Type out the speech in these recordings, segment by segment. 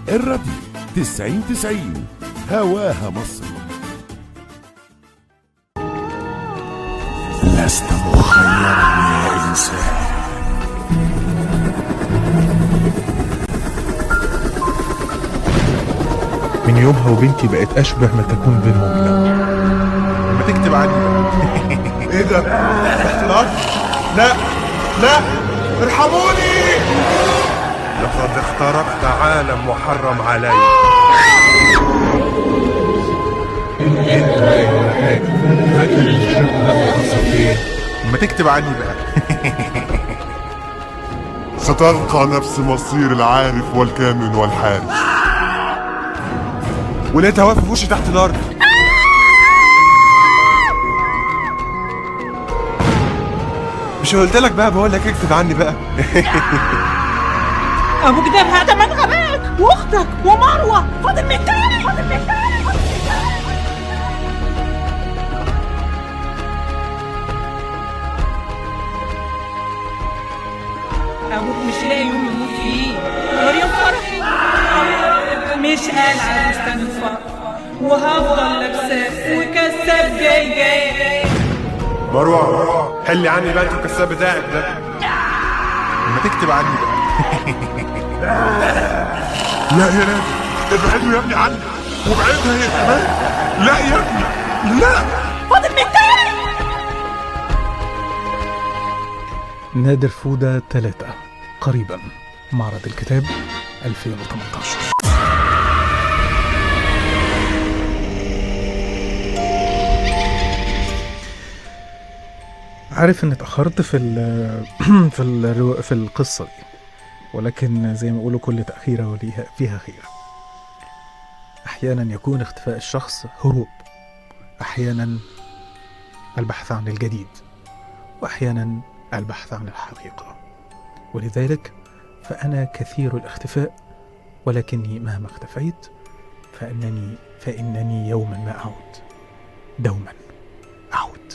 الراديو 90 90 هواها مصر لست مخيرا يا إنسان من يومها وبنتي بقت أشبه ما تكون بالمؤمنة ما تكتب عني ايه ده؟ اختلاط؟ لا لا ارحموني لقد اخترقت عالم محرم علي انت باين ولا حاجة فاكر الشاب ده حصل ايه ما تكتب عني بقى ستلقى نفس مصير العارف والكامن والحارس ولقيتها واقفه في وشي تحت الارض مش قلت لك بقى بقول لك اكتب عني بقى ابوك ده هذا من غباك واختك ومروه فاضل من تاني فاضل من تاني ابوك مش لاقي يوم يموت فيه غير يوم فرحي مش قال على بستان الفرح وهفضل لابساه وكذاب جاي جاي مروه مروه حلي عني بقى انت الكساب بتاعك ده ما تكتب عني بقى لا يا نادي ابعدوا يا ابني عني وابعدها هي كمان لا يا ابني لا فاضل من تاني نادر فودة 3 قريبا معرض الكتاب 2018 عارف اني اتاخرت في ال في ال في القصه دي ولكن زي ما يقولوا كل تاخيره وليها فيها خير احيانا يكون اختفاء الشخص هروب احيانا البحث عن الجديد واحيانا البحث عن الحقيقه ولذلك فانا كثير الاختفاء ولكني مهما اختفيت فانني فانني يوما ما اعود دوما اعود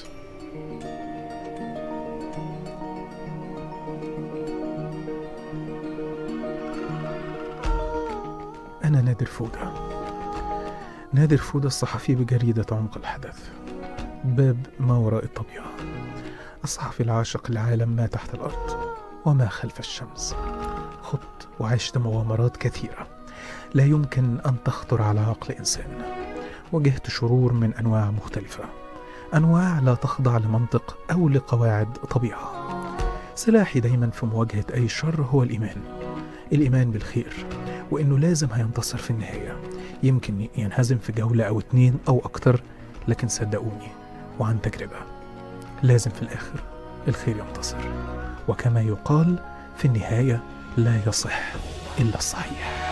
أنا نادر فودة نادر فودة الصحفي بجريدة عمق الحدث باب ما وراء الطبيعة الصحفي العاشق لعالم ما تحت الأرض وما خلف الشمس خضت وعشت مغامرات كثيرة لا يمكن أن تخطر على عقل إنسان واجهت شرور من أنواع مختلفة أنواع لا تخضع لمنطق أو لقواعد طبيعة سلاحي دايما في مواجهة أي شر هو الإيمان الإيمان بالخير وإنه لازم هينتصر في النهاية يمكن ينهزم في جولة أو اتنين أو أكتر لكن صدقوني وعن تجربة لازم في الآخر الخير ينتصر وكما يقال في النهاية لا يصح إلا الصحيح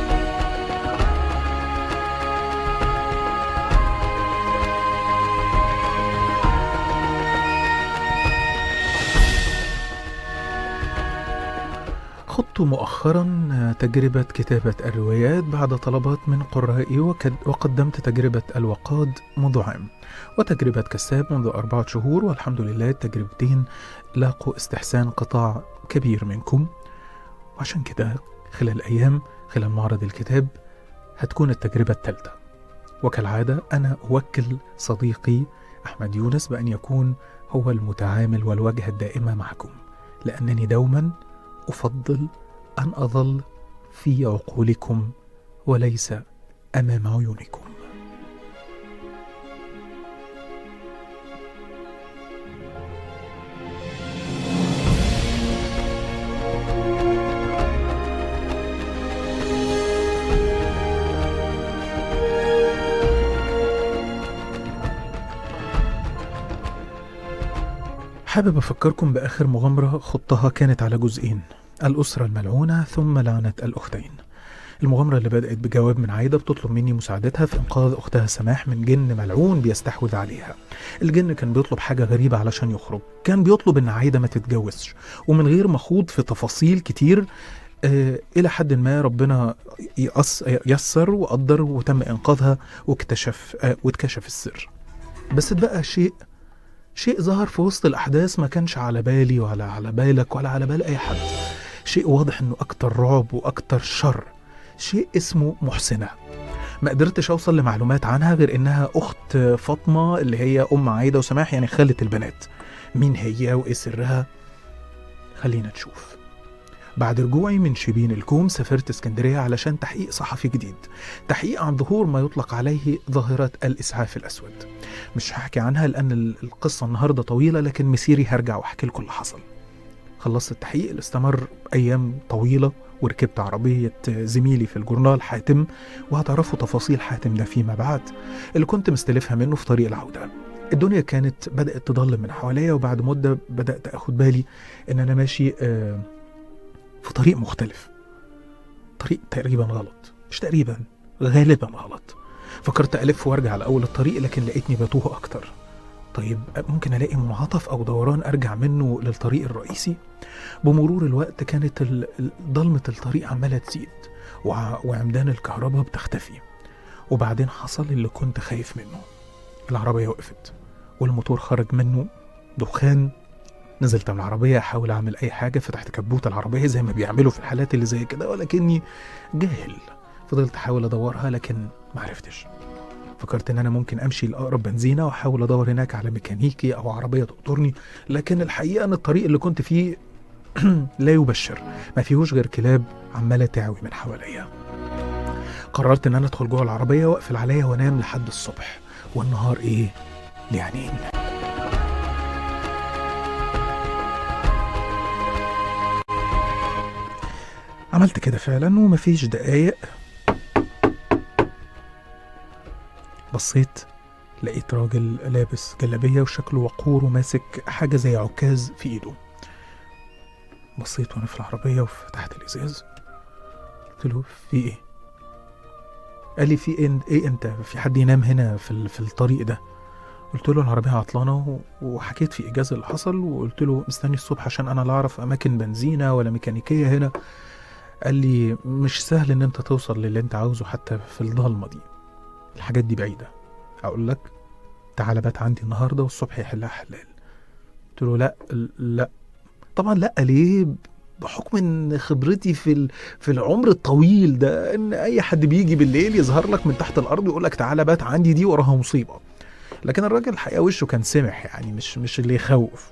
خضت مؤخرا تجربة كتابة الروايات بعد طلبات من قرائي وكد- وقدمت تجربة الوقاد منذ عام وتجربة كساب منذ أربعة شهور والحمد لله التجربتين لاقوا استحسان قطاع كبير منكم وعشان كده خلال أيام خلال معرض الكتاب هتكون التجربة الثالثة وكالعادة أنا أوكل صديقي أحمد يونس بأن يكون هو المتعامل والواجهة الدائمة معكم لأنني دوما أفضل أن أظل في عقولكم وليس أمام عيونكم حابب أفكركم بآخر مغامرة خضتها كانت على جزئين الأسرة الملعونة ثم لعنة الأختين المغامرة اللي بدأت بجواب من عايدة بتطلب مني مساعدتها في إنقاذ أختها سماح من جن ملعون بيستحوذ عليها الجن كان بيطلب حاجة غريبة علشان يخرج كان بيطلب إن عايدة ما تتجوزش ومن غير ما أخوض في تفاصيل كتير آه إلى حد ما ربنا يقص يسر وقدر وتم إنقاذها واكتشف آه واتكشف السر بس اتبقى شيء شيء ظهر في وسط الأحداث ما كانش على بالي ولا على بالك ولا على بال أي حد شيء واضح إنه أكتر رعب وأكتر شر شيء اسمه محسنة ما قدرتش أوصل لمعلومات عنها غير إنها أخت فاطمة اللي هي أم عايدة وسماح يعني خالة البنات مين هي وإيه سرها خلينا نشوف بعد رجوعي من شبين الكوم سافرت اسكندرية علشان تحقيق صحفي جديد تحقيق عن ظهور ما يطلق عليه ظاهرة الإسعاف الأسود مش هحكي عنها لأن ال- القصة النهاردة طويلة لكن مسيري هرجع وأحكي لكم اللي حصل خلصت التحقيق اللي استمر أيام طويلة وركبت عربية زميلي في الجورنال حاتم وهتعرفوا تفاصيل حاتم ده فيما بعد اللي كنت مستلفها منه في طريق العودة الدنيا كانت بدأت تضلم من حواليا وبعد مدة بدأت أخد بالي إن أنا ماشي آه، في طريق مختلف طريق تقريبا غلط مش تقريبا غالبا غلط فكرت ألف وأرجع لأول الطريق لكن لقيتني بتوه أكتر طيب ممكن ألاقي منعطف أو دوران أرجع منه للطريق الرئيسي بمرور الوقت كانت ال- ال- ضلمة الطريق عمالة تزيد وع- وعمدان الكهرباء بتختفي وبعدين حصل اللي كنت خايف منه العربية وقفت والموتور خرج منه دخان نزلت من العربية أحاول أعمل أي حاجة فتحت كبوت العربية زي ما بيعملوا في الحالات اللي زي كده ولكني جاهل فضلت أحاول أدورها لكن معرفتش فكرت إن أنا ممكن أمشي لأقرب بنزينة وأحاول أدور هناك على ميكانيكي أو عربية تقطرني لكن الحقيقة إن الطريق اللي كنت فيه لا يبشر ما فيهوش غير كلاب عمالة تعوي من حواليا قررت إن أنا أدخل جوه العربية وأقفل عليا وأنام لحد الصبح والنهار إيه؟ لعنين عملت كده فعلا ومفيش دقايق بصيت لقيت راجل لابس جلابية وشكله وقور وماسك حاجة زي عكاز في ايده بصيت وانا في العربية وفتحت الازاز قلت له في ايه قال لي في ايه ايه انت في حد ينام هنا في ال- في الطريق ده قلت له العربية عطلانة و- وحكيت في إيجاز اللي حصل وقلت له مستني الصبح عشان أنا لا أعرف أماكن بنزينة ولا ميكانيكية هنا قال لي مش سهل إن أنت توصل للي أنت عاوزه حتى في الضلمة دي الحاجات دي بعيدة أقول لك تعالى بات عندي النهاردة والصبح يحلها حلال قلت له لا لا طبعا لا ليه بحكم ان خبرتي في ال- في العمر الطويل ده ان اي حد بيجي بالليل يظهر لك من تحت الارض ويقول لك تعالى بات عندي دي وراها مصيبه لكن الراجل الحقيقه وشه كان سمح يعني مش مش اللي يخوف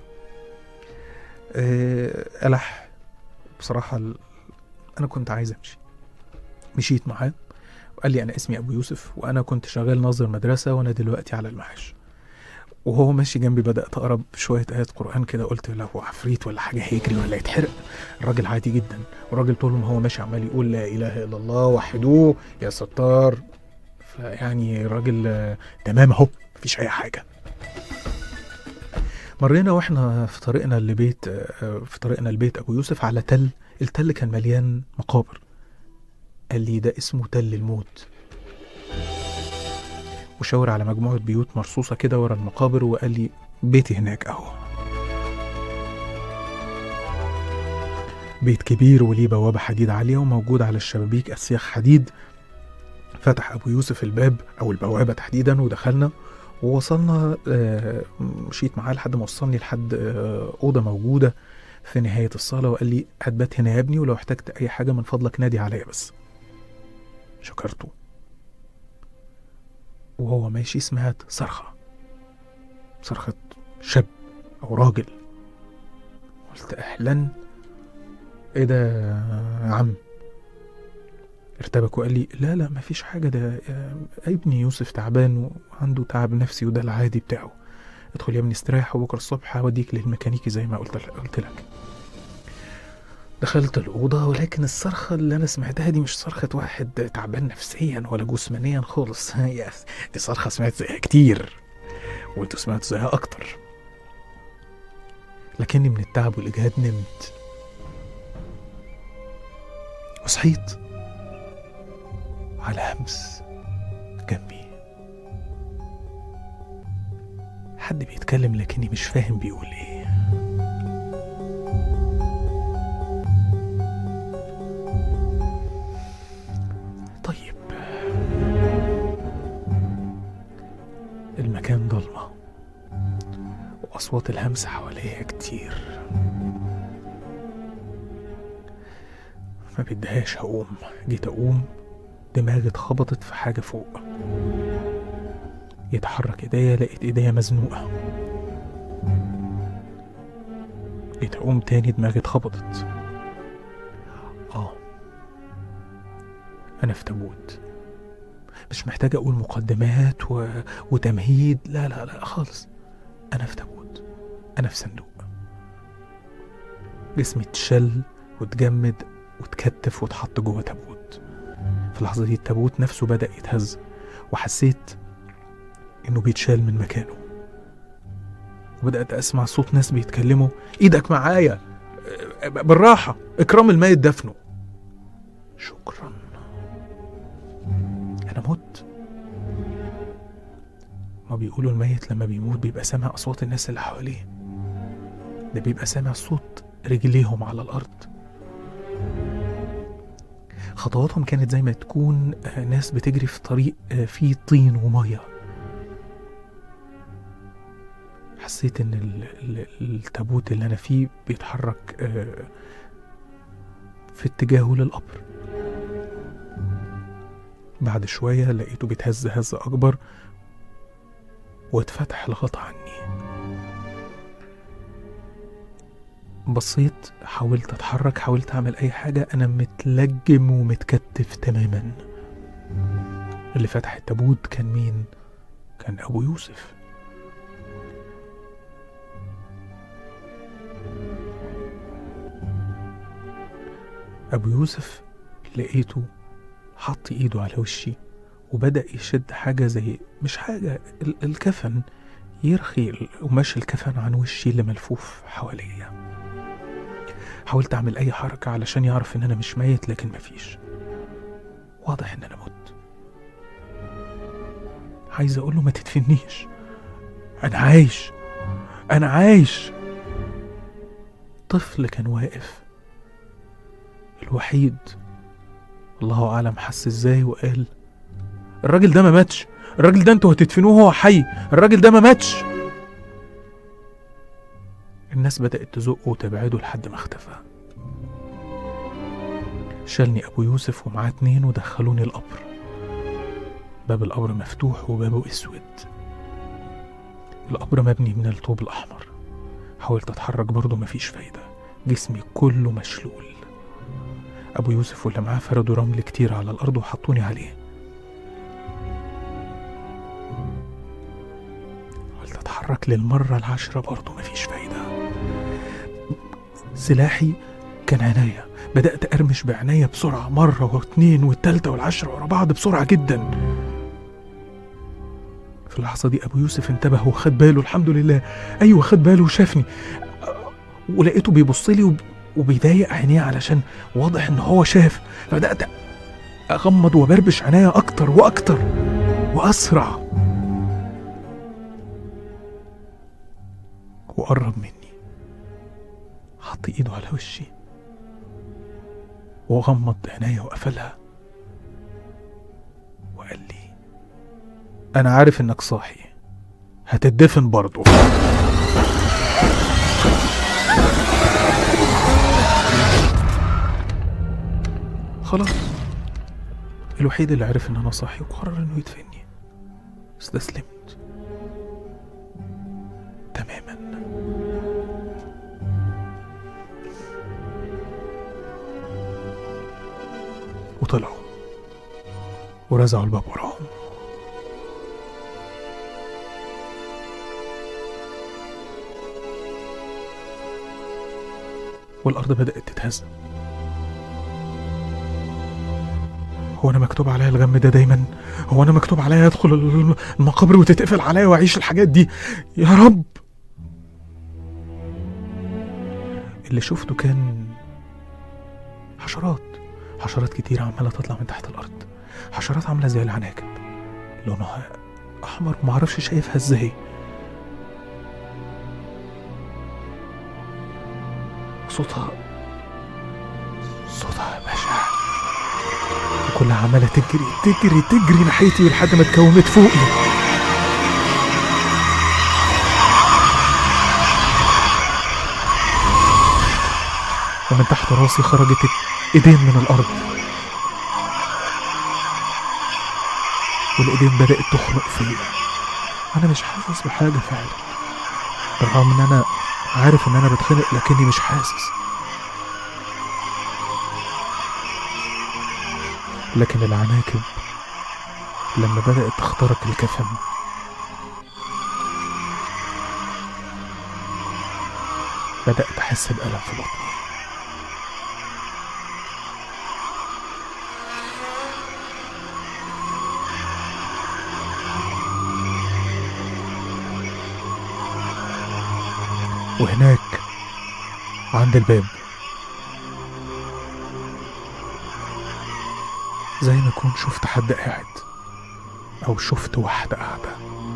آه، ألح بصراحه ال- انا كنت عايز امشي مشيت معاه وقال لي انا اسمي ابو يوسف وانا كنت شغال ناظر مدرسه وانا دلوقتي على المعاش وهو ماشي جنبي بدات اقرا شويه ايات قران كده قلت له هو عفريت ولا حاجه هيجري ولا يتحرق الراجل عادي جدا والراجل طول ما هو ماشي عمال يقول لا اله الا الله وحدوه يا ستار فيعني الراجل آه، تمام اهو مفيش اي حاجه مرينا واحنا في طريقنا لبيت آه، في طريقنا لبيت ابو يوسف على تل التل كان مليان مقابر قال لي ده اسمه تل الموت وشاور على مجموعة بيوت مرصوصة كده ورا المقابر وقال لي بيتي هناك أهو بيت كبير وليه بوابة حديد عالية وموجود على الشبابيك أسياخ حديد فتح أبو يوسف الباب أو البوابة تحديدا ودخلنا ووصلنا آه، مشيت معاه لحد ما وصلني لحد آه، أوضة موجودة في نهاية الصالة وقال لي هتبات هنا يا ابني ولو احتجت أي حاجة من فضلك نادي عليا بس شكرته وهو ماشي سمعت صرخة صرخة شاب أو راجل قلت أهلا إيه ده يا عم ارتبك وقال لي لا لا مفيش حاجة ده يا ابني يوسف تعبان وعنده تعب نفسي وده العادي بتاعه ادخل يا ابني استريح وبكرة الصبح هوديك للميكانيكي زي ما قلت قلت لك دخلت الأوضة ولكن الصرخة اللي أنا سمعتها دي مش صرخة واحد تعبان نفسيا ولا جسمانيا خالص هي دي صرخة سمعت زيها كتير وانتوا سمعتوا زيها أكتر لكني من التعب والإجهاد نمت وصحيت على همس جنبي حد بيتكلم لكني مش فاهم بيقول ايه طيب المكان ضلمة وأصوات الهمس حواليا كتير ما بدهاش اقوم جيت اقوم دماغي اتخبطت في حاجة فوق يتحرك ايديا لقيت ايديا مزنوقة جيت اقوم تاني دماغي اتخبطت اه انا في تابوت مش محتاج اقول مقدمات و... وتمهيد لا لا لا خالص انا في تابوت انا في صندوق جسمي اتشل واتجمد واتكتف واتحط جوه تابوت في اللحظة دي التابوت نفسه بدأ يتهز وحسيت إنه بيتشال من مكانه وبدأت أسمع صوت ناس بيتكلموا إيدك معايا أه، بالراحة إكرام الميت دفنه شكرا أنا مت ما بيقولوا الميت لما بيموت بيبقى سامع أصوات الناس اللي حواليه ده بيبقى سامع صوت رجليهم على الأرض خطواتهم كانت زي ما تكون آه، ناس بتجري في طريق آه، فيه طين ومية حسيت ان ال- ال- التابوت اللي انا فيه بيتحرك آه، في اتجاهه للقبر بعد شوية لقيته بيتهز هزة أكبر واتفتح الغطا عني بصيت حاولت اتحرك حاولت اعمل اي حاجة انا متلجم ومتكتف تماما اللي فتح التابوت كان مين كان ابو يوسف ابو يوسف لقيته حط ايده على وشي وبدأ يشد حاجة زي مش حاجة ال- الكفن يرخي قماش الكفن عن وشي اللي ملفوف حواليا حاولت اعمل اي حركة علشان يعرف ان انا مش ميت لكن مفيش واضح ان انا مت عايز اقول له ما تدفنيش انا عايش انا عايش طفل كان واقف الوحيد الله اعلم حس ازاي وقال الراجل ده ما ماتش الراجل ده انتوا هتدفنوه وهو حي الراجل ده ما ماتش الناس بدأت تزقه وتبعده لحد ما اختفى شالني أبو يوسف ومعاه اتنين ودخلوني القبر باب القبر مفتوح وبابه أسود القبر مبني من الطوب الأحمر حاولت أتحرك برضه مفيش فايدة جسمي كله مشلول أبو يوسف واللي معاه فردوا رمل كتير على الأرض وحطوني عليه حاولت أتحرك للمرة العاشرة برضه مفيش فايدة سلاحي كان عناية بدأت أرمش بعناية بسرعة مرة واتنين والتالتة والعشرة ورا بعض بسرعة جدا في اللحظة دي أبو يوسف انتبه وخد باله الحمد لله أيوة خد باله وشافني ولقيته بيبص لي وب... وبيضايق عينيه علشان واضح إن هو شاف فبدأت أغمض وبربش عناية أكتر وأكتر وأسرع وقرب مني حط ايده على وشي وغمض عينيا وقفلها وقال لي انا عارف انك صاحي هتدفن برضه خلاص الوحيد اللي عرف ان انا صاحي وقرر انه يدفني استسلمت تماما وطلعوا ورزعوا الباب وراهم والأرض بدأت تتهز هو أنا مكتوب عليا الغم ده دايما هو أنا مكتوب عليا أدخل ال- المقابر وتتقفل عليا وأعيش الحاجات دي يا رب اللي شفته كان حشرات حشرات كتير عمالة تطلع من تحت الأرض حشرات عاملة زي العناكب لونها أحمر ومعرفش شايفها ازاي صوتها صوتها بشع وكلها عمالة تجري تجري تجري ناحيتي لحد ما اتكومت فوقي ومن تحت راسي خرجت ايدين من الارض والايدين بدات تخنق فيا انا مش حاسس بحاجه فعلا بالرغم ان انا عارف ان انا بتخنق لكني مش حاسس لكن العناكب لما بدأت تخترق الكفن بدأت أحس بألم في بطني وهناك عند الباب زي ما أكون شفت حد قاعد أو شفت واحدة قاعدة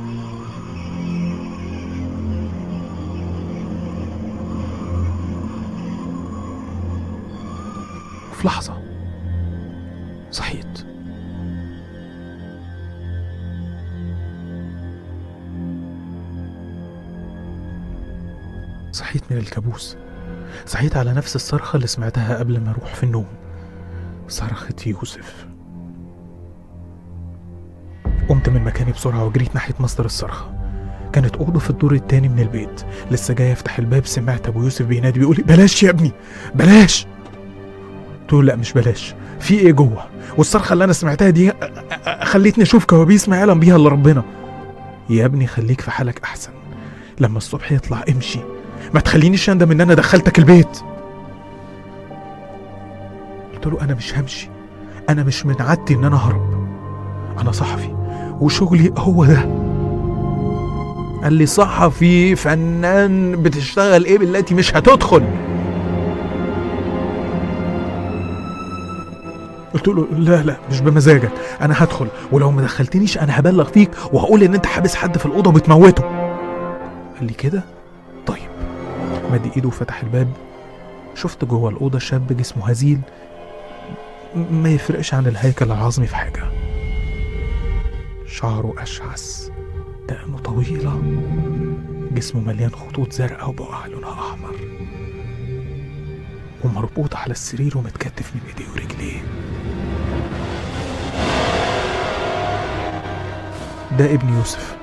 وفي لحظة صحيت صحيت من الكابوس صحيت على نفس الصرخة اللي سمعتها قبل ما أروح في النوم صرخة يوسف قمت من مكاني بسرعة وجريت ناحية مصدر الصرخة كانت أوضة في الدور التاني من البيت لسه جاي أفتح الباب سمعت أبو يوسف بينادي بيقول لي بلاش يا ابني بلاش قلت له لا مش بلاش في إيه جوه والصرخة اللي أنا سمعتها دي أ- أ- أ- خلتني أشوف كوابيس ما يعلم بيها إلا ربنا يا ابني خليك في حالك أحسن لما الصبح يطلع امشي ما تخلينيش أندم إن أنا دخلتك البيت قلت له أنا مش همشي أنا مش من عادتي إن أنا أهرب أنا صحفي وشغلي هو ده قال لي صحفي فنان بتشتغل ايه بالتي مش هتدخل قلت له لا لا مش بمزاجك انا هدخل ولو ما دخلتنيش انا هبلغ فيك وهقول ان انت حابس حد في الاوضه وبتموته قال لي كده طيب مد ايده وفتح الباب شفت جوه الاوضه شاب جسمه هزيل م- ما يفرقش عن الهيكل العظمي في حاجه شعره أشعث دقنه طويلة جسمه مليان خطوط زرقاء وبقع لونها أحمر ومربوط على السرير ومتكتف من إيديه ورجليه ده ابن يوسف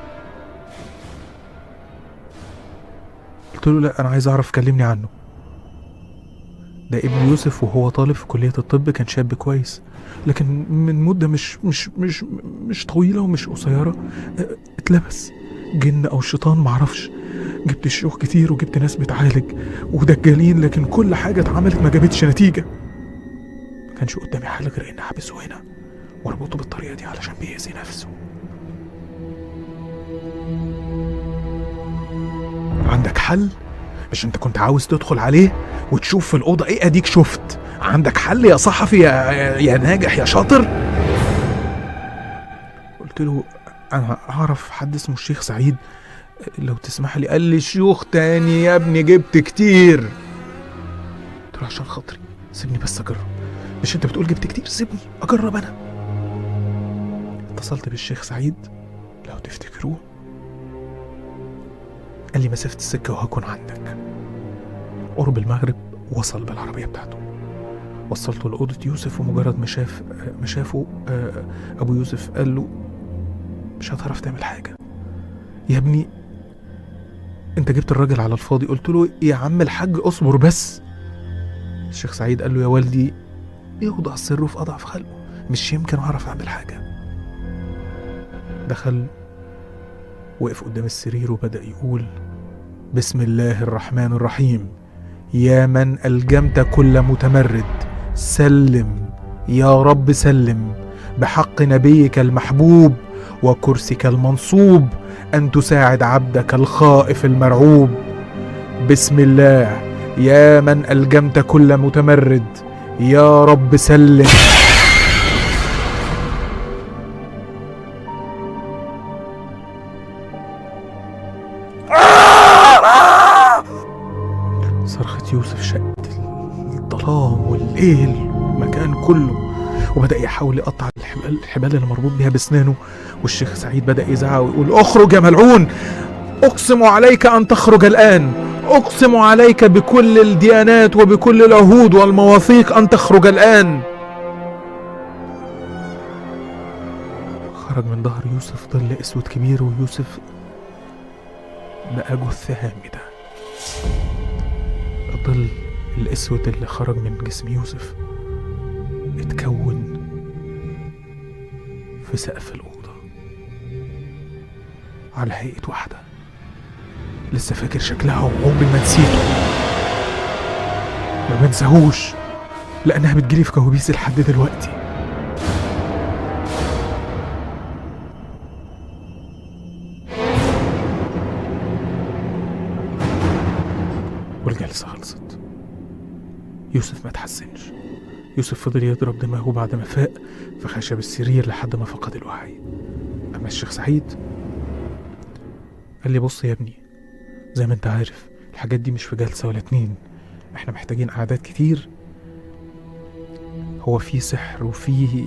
قلت له لا أنا عايز أعرف كلمني عنه ده ابن يوسف وهو طالب في كلية الطب كان شاب كويس لكن من مدة مش مش مش مش طويلة ومش قصيرة اه، اتلبس جن أو شيطان معرفش جبت الشيوخ كتير وجبت ناس بتعالج ودجالين لكن كل حاجة اتعملت ما جابتش نتيجة ما كانش قدامي حل غير إني أحبسه هنا واربطه بالطريقة دي علشان بيأذي نفسه عندك حل مش انت كنت عاوز تدخل عليه وتشوف في الأوضة ايه اديك شفت عندك حل يا صحفي يا, يا ناجح يا شاطر قلت له انا اعرف حد اسمه الشيخ سعيد لو تسمح لي قال لي شيوخ تاني يا ابني جبت كتير قلت له عشان خاطري سيبني بس اجرب مش انت بتقول جبت كتير سيبني اجرب انا اتصلت بالشيخ سعيد لو تفتكروه قال لي مسافة السكة وهكون عندك قرب المغرب وصل بالعربية بتاعته وصلته لأوضة يوسف ومجرد ما شاف ما شافه آه، أبو يوسف قال له مش هتعرف تعمل حاجة يا ابني أنت جبت الراجل على الفاضي قلت له يا عم الحاج اصبر بس الشيخ سعيد قال له يا والدي يوضع سره في أضعف خلقه مش يمكن أعرف أعمل حاجة دخل وقف قدام السرير وبدأ يقول بسم الله الرحمن الرحيم يا من ألجمت كل متمرد سلم يا رب سلم بحق نبيك المحبوب وكرسك المنصوب أن تساعد عبدك الخائف المرعوب بسم الله يا من ألجمت كل متمرد يا رب سلم صرخة يوسف شقت الظلام والليل المكان كله وبدأ يحاول يقطع الحبال, الحبال اللي مربوط بيها بسنانه والشيخ سعيد بدأ يزعق ويقول اخرج يا ملعون أقسم عليك أن تخرج الآن أقسم عليك بكل الديانات وبكل العهود والمواثيق أن تخرج الآن خرج من ظهر يوسف ظل أسود كبير ويوسف بقى جثة هامدة الظل الأسود اللي خرج من جسم يوسف اتكون في سقف الأوضة على هيئة واحدة لسه فاكر شكلها وعمري ما نسيته ما بنساهوش لأنها بتجيلي في كوابيسي لحد دلوقتي والجلسة خلصت يوسف ما تحسنش يوسف فضل يضرب دماغه بعد ما فاق في خشب السرير لحد ما فقد الوعي أما الشيخ سعيد قال لي بص يا ابني زي ما انت عارف الحاجات دي مش في جلسة ولا اتنين احنا محتاجين قعدات كتير هو في سحر وفي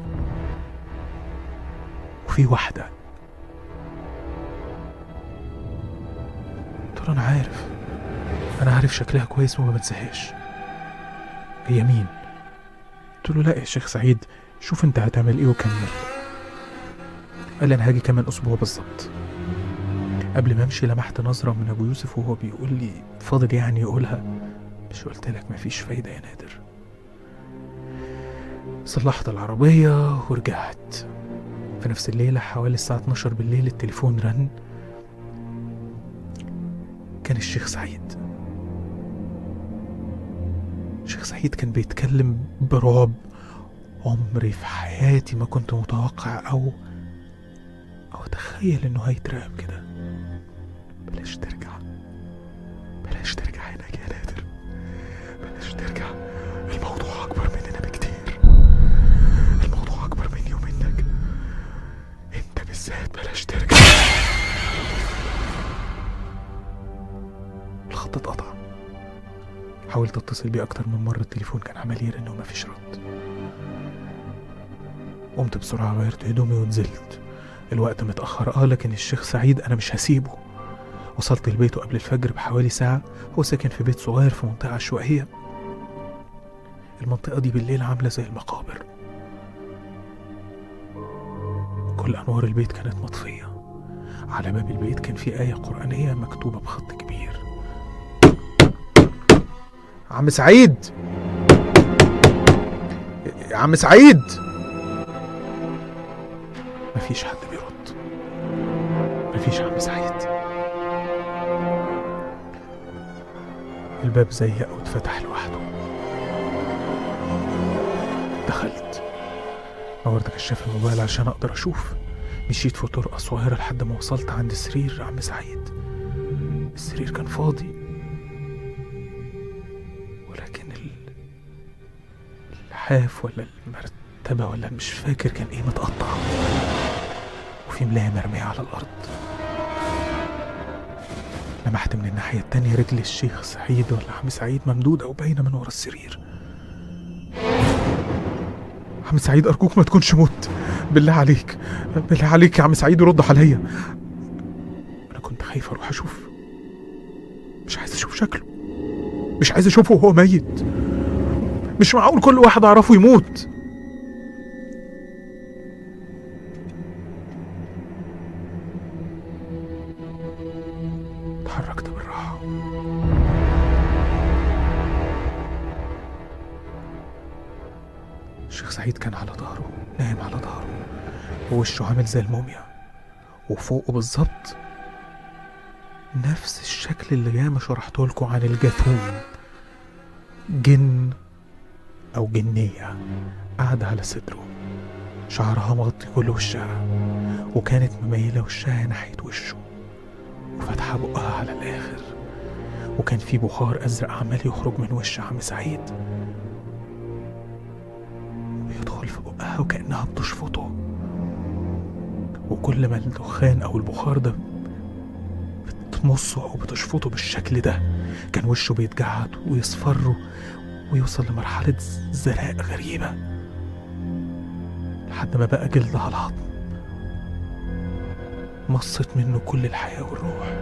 وفي واحدة قلت له انا عارف انا عارف شكلها كويس وما بنساهاش هي مين قلت له لا يا شيخ سعيد شوف انت هتعمل ايه وكمل قال لي انا هاجي كمان اسبوع بالظبط قبل ما امشي لمحت نظرة من ابو يوسف وهو بيقول لي فاضل يعني يقولها مش قلت لك مفيش فايدة يا نادر صلحت العربية ورجعت في نفس الليلة حوالي الساعة 12 بالليل التليفون رن كان الشيخ سعيد الشيخ سعيد كان بيتكلم برعب عمري في حياتي ما كنت متوقع أو أو أتخيل إنه هيترعب كده بلاش ترجع بلاش ترجع هناك يا نادر بلاش ترجع الموضوع أكبر مننا بكتير الموضوع أكبر مني ومنك أنت بالذات بلاش ترجع الخط اتقطع حاولت اتصل بيه اكتر من مره التليفون كان عمال يرن ومفيش رد قمت بسرعه غيرت هدومي ونزلت الوقت متاخر اه لكن الشيخ سعيد انا مش هسيبه وصلت لبيته قبل الفجر بحوالي ساعه هو ساكن في بيت صغير في منطقه عشوائيه المنطقه دي بالليل عامله زي المقابر كل انوار البيت كانت مطفيه على باب البيت كان في آية قرآنية مكتوبة بخط كبير عم سعيد يا عم سعيد مفيش حد بيرد مفيش عم سعيد الباب زيق واتفتح لوحده دخلت نورت كشاف الموبايل عشان اقدر اشوف مشيت في طرقة صغيرة لحد ما وصلت عند سرير عم سعيد السرير كان فاضي ولكن ال- اللحاف ولا المرتبة ولا مش فاكر كان ايه متقطع وفي ملاية مرمية على الأرض لمحت من الناحية التانية رجل الشيخ سعيد ولا عم سعيد ممدودة وباينة من ورا السرير عم سعيد أرجوك ما تكونش مت بالله عليك بالله عليك يا عم سعيد رد عليا انا كنت خايف اروح اشوف مش عايز اشوف شكله مش عايز اشوفه وهو ميت مش معقول كل واحد اعرفه يموت اتحركت بالراحة الشيخ سعيد كان على ظهره نايم على ظهره ووشه عامل زي الموميا وفوقه بالظبط نفس الشكل اللي ياما شرحته لكم عن الجاثوم جن أو جنية قاعدة على صدره شعرها مغطي كل وشها وكانت مميلة وشها ناحية وشه وفاتحة بقها على الآخر وكان في بخار أزرق عمال يخرج من وش عم سعيد ويدخل في بقها وكأنها بتشفطه وكل ما الدخان أو البخار ده بتمصه أو بتشفطه بالشكل ده كان وشه بيتجعد ويصفر ويوصل لمرحلة زرق غريبة لحد ما بقى جلد على العظم مصت منه كل الحياة والروح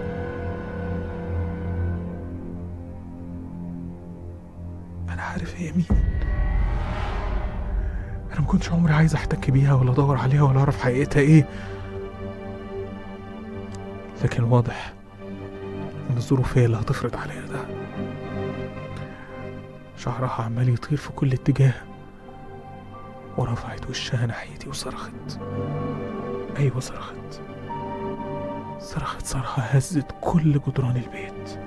أنا عارف هي مين أنا ما كنتش عمري عايز أحتك بيها ولا أدور عليها ولا أعرف حقيقتها إيه لكن واضح إن الظروف هي اللي هتفرض عليا ده شعرها عمال يطير في كل اتجاه ورفعت وشها ناحيتي وصرخت أيوة صرخت صرخت صرخة هزت كل جدران البيت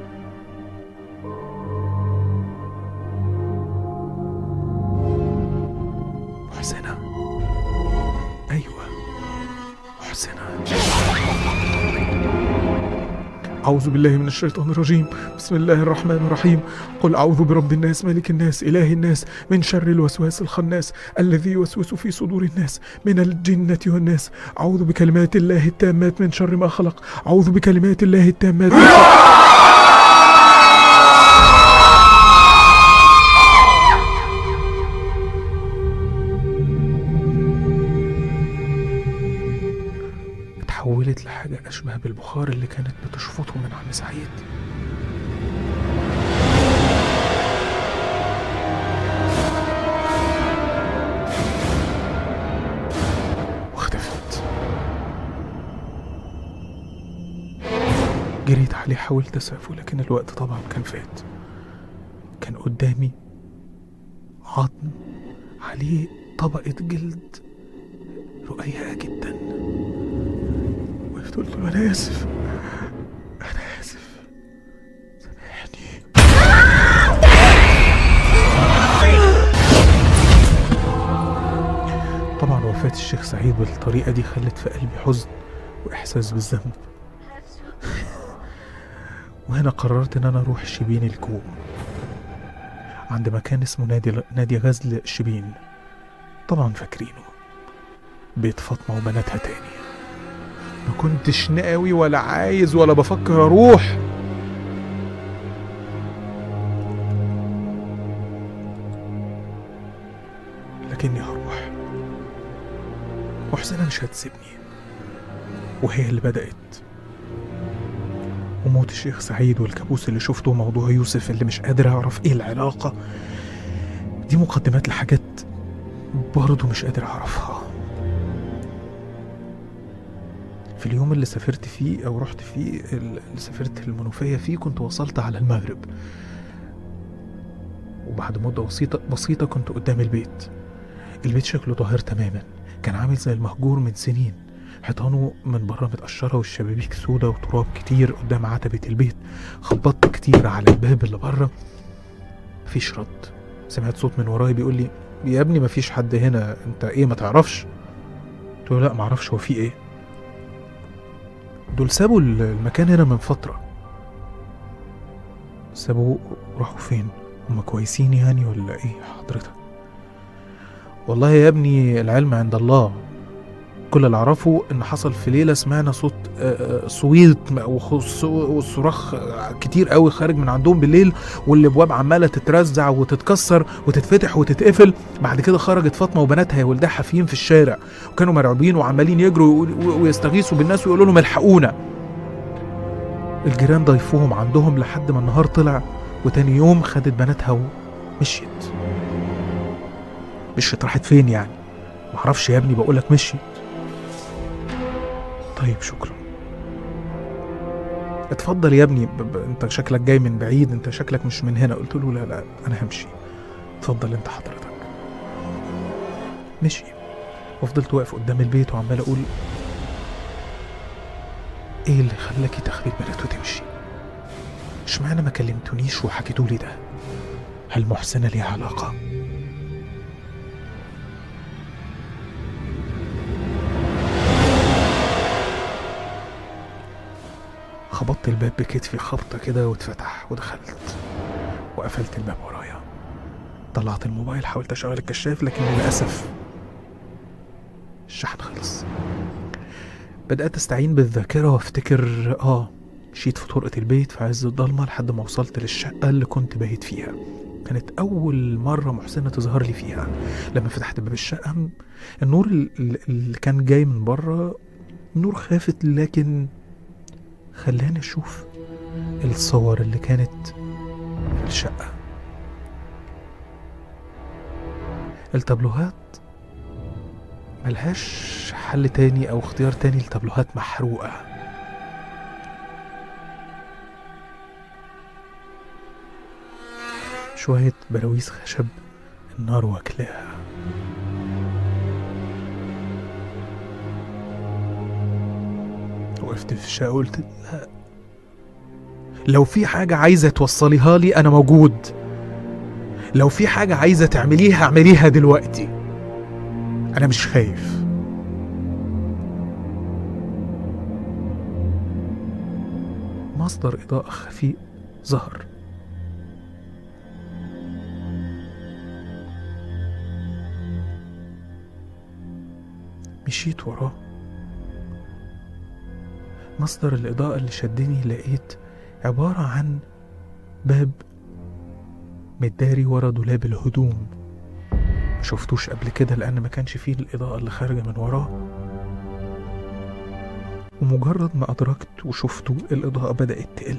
محسنة أيوة محسنة أعوذ بالله من الشيطان الرجيم بسم الله الرحمن الرحيم قل أعوذ برب الناس ملك الناس إله الناس من شر الوسواس الخناس الذي يوسوس في صدور الناس من الجنة والناس أعوذ بكلمات الله التامات من شر ما خلق أعوذ بكلمات الله التامات من شر اتحولت لحاجة أشبه بالبخار اللي كانت بتشفطه من عم سعيد واختفت جريت عليه حاولت أسعفه لكن الوقت طبعا كان فات كان قدامي عظم عليه طبقة جلد رقيقة جدا وقفت قلت له انا اسف انا اسف سامحني طبعا وفاة الشيخ سعيد بالطريقة دي خلت في قلبي حزن وإحساس بالذنب وهنا قررت إن أنا أروح شبين الكوم عند مكان اسمه نادي نادي غزل شبين طبعا فاكرينه بيت فاطمة وبناتها تاني ما كنتش ناوي ولا عايز ولا بفكر اروح لكني هروح وحسنة مش هتسيبني وهي اللي بدأت وموت الشيخ سعيد والكابوس اللي شفته موضوع يوسف اللي مش قادر اعرف ايه العلاقة دي مقدمات لحاجات برضه مش قادر اعرفها في اليوم اللي سافرت فيه او رحت فيه اللي سافرت المنوفيه فيه كنت وصلت على المغرب وبعد مدة بسيطة بسيطة كنت قدام البيت البيت شكله طاهر تماما كان عامل زي المهجور من سنين حيطانه من بره متقشرة والشبابيك سودة وتراب كتير قدام عتبة البيت خبطت كتير على الباب اللي بره مفيش رد سمعت صوت من وراي بيقول لي يا ابني مفيش حد هنا انت ايه ما تعرفش قلت له لا معرفش هو في ايه دول سابوا المكان هنا من فترة سابوا راحوا فين هما كويسين يعني ولا ايه حضرتك والله يا ابني العلم عند الله كل اللي اعرفه ان حصل في ليله سمعنا صوت آه، آه، صويت وخص- وصراخ آه، كتير قوي خارج من عندهم بالليل والابواب عماله تترزع وتتكسر وتتفتح وتتقفل بعد كده خرجت فاطمه وبناتها يا ولدها حافيين في الشارع وكانوا مرعوبين وعمالين يجروا ويقول- ويستغيثوا بالناس ويقولوا لهم الحقونا الجيران ضيفوهم عندهم لحد ما النهار طلع وتاني يوم خدت بناتها ومشيت مشيت راحت فين يعني معرفش يا ابني بقولك مشيت طيب شكرا اتفضل يا ابني ب... ب... انت شكلك جاي من بعيد انت شكلك مش من هنا قلت له لا لا انا همشي اتفضل انت حضرتك مشي وفضلت واقف قدام البيت وعمال اقول ايه اللي خلاكي تاخدي البنات وتمشي اشمعنى ما كلمتونيش وحكيتولي ده هل محسنة ليها علاقة خبطت الباب بكتفي خبطة كده واتفتح ودخلت وقفلت الباب ورايا طلعت الموبايل حاولت اشغل الكشاف لكن للأسف الشحن خلص بدأت استعين بالذاكرة وافتكر اه مشيت في طرقة البيت في عز الضلمة لحد ما وصلت للشقة اللي كنت بايت فيها كانت أول مرة محسنة تظهر لي فيها لما فتحت باب الشقة النور ال- ال- اللي كان جاي من بره النور خافت لكن خلاني أشوف الصور اللي كانت في الشقة التابلوهات ملهاش حل تاني أو اختيار تاني التابلوهات محروقة شوية براويز خشب النار واكلاها وقفت في الشقة قلت لا لو في حاجة عايزة توصليها لي أنا موجود لو في حاجة عايزة تعمليها اعمليها دلوقتي أنا مش خايف مصدر إضاءة خفيء ظهر مشيت وراه مصدر الإضاءة اللي شدني لقيت عبارة عن باب متداري ورا دولاب الهدوم ما شفتوش قبل كده لأن ما كانش فيه الإضاءة اللي خارجة من وراه ومجرد ما أدركت وشفته الإضاءة بدأت تقل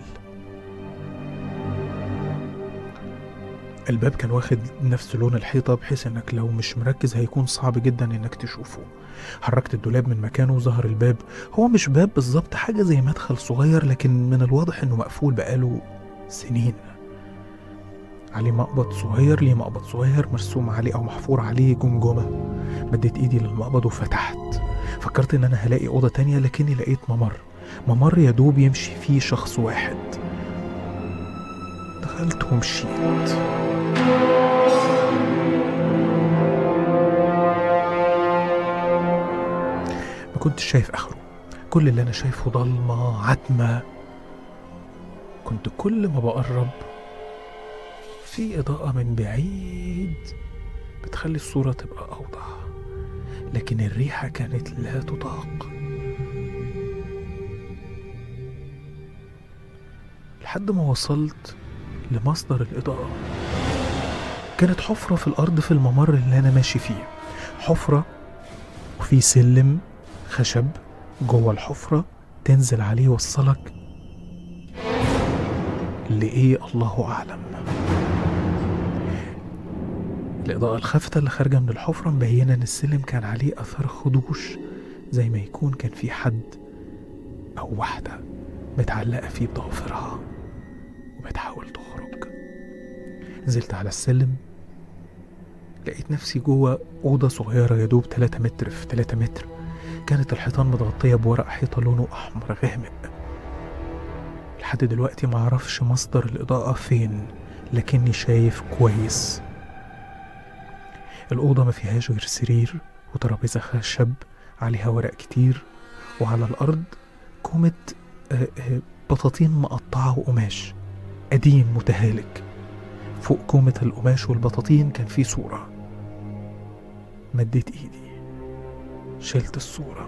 الباب كان واخد نفس لون الحيطة بحيث انك لو مش مركز هيكون صعب جدا انك تشوفه حركت الدولاب من مكانه وظهر الباب هو مش باب بالظبط حاجة زي مدخل صغير لكن من الواضح انه مقفول بقاله سنين عليه مقبض صغير ليه مقبض صغير مرسوم عليه او محفور عليه جمجمة مديت ايدي للمقبض وفتحت فكرت ان انا هلاقي اوضة تانية لكني لقيت ممر ممر يدوب يمشي فيه شخص واحد دخلت ومشيت ما كنتش شايف اخره كل اللي انا شايفه ضلمه عتمه كنت كل ما بقرب في اضاءه من بعيد بتخلي الصوره تبقى اوضح لكن الريحه كانت لا تطاق لحد ما وصلت لمصدر الإضاءة كانت حفرة في الأرض في الممر اللي أنا ماشي فيه حفرة وفي سلم خشب جوه الحفرة تنزل عليه يوصلك لإيه الله أعلم الإضاءة الخافتة اللي خارجة من الحفرة مبينة إن السلم كان عليه أثر خدوش زي ما يكون كان في حد أو واحدة متعلقة فيه بضوافرها وبتحاول تخرج نزلت على السلم لقيت نفسي جوه أوضة صغيرة يا دوب 3 متر في 3 متر كانت الحيطان متغطية بورق حيطة لونه أحمر غامق لحد دلوقتي معرفش مصدر الإضاءة فين لكني شايف كويس الأوضة ما فيهاش غير سرير وترابيزة خشب عليها ورق كتير وعلى الأرض كومة آه، آه، بطاطين مقطعة وقماش قديم متهالك فوق كومة القماش والبطاطين كان في صورة مديت ايدي شلت الصورة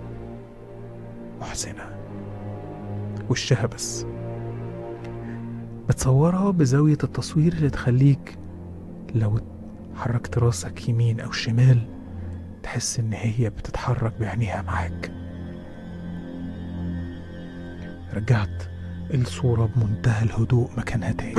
محزنة وشها بس متصورة بزاوية التصوير اللي تخليك لو حركت راسك يمين أو شمال تحس إن هي بتتحرك بعينيها معاك رجعت الصورة بمنتهى الهدوء مكانها تاني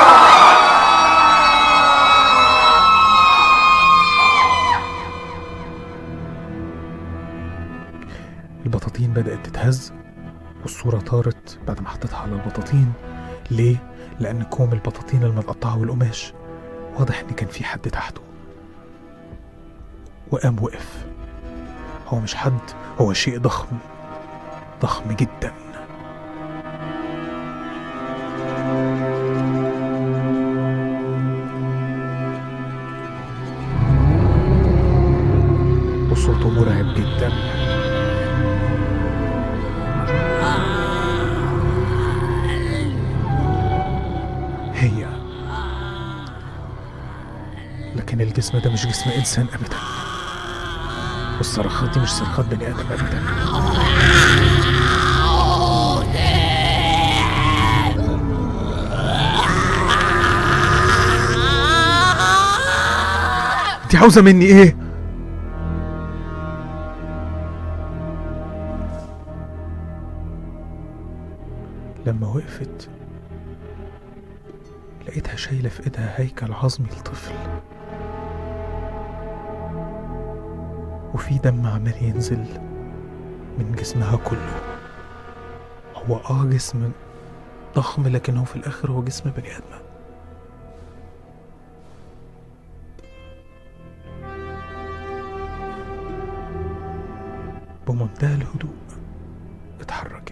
البطاطين بدأت تتهز والصورة طارت بعد ما حطيتها على البطاطين ليه؟ لأن كوم البطاطين المتقطعة والقماش واضح إن كان في حد تحته وقام وقف هو مش حد هو شيء ضخم ضخم جدا وصوته مرعب جدا هي لكن الجسم ده مش جسم انسان ابدا والصرخات دي مش صرخات بني ادم ابدا انت عاوزه مني ايه لما وقفت لقيتها شايلة في ايدها هيكل عظمي لطفل وفي دم عمال ينزل من جسمها كله هو اه جسم ضخم لكن هو في الاخر هو جسم بني ادمه بمنتهى الهدوء اتحركت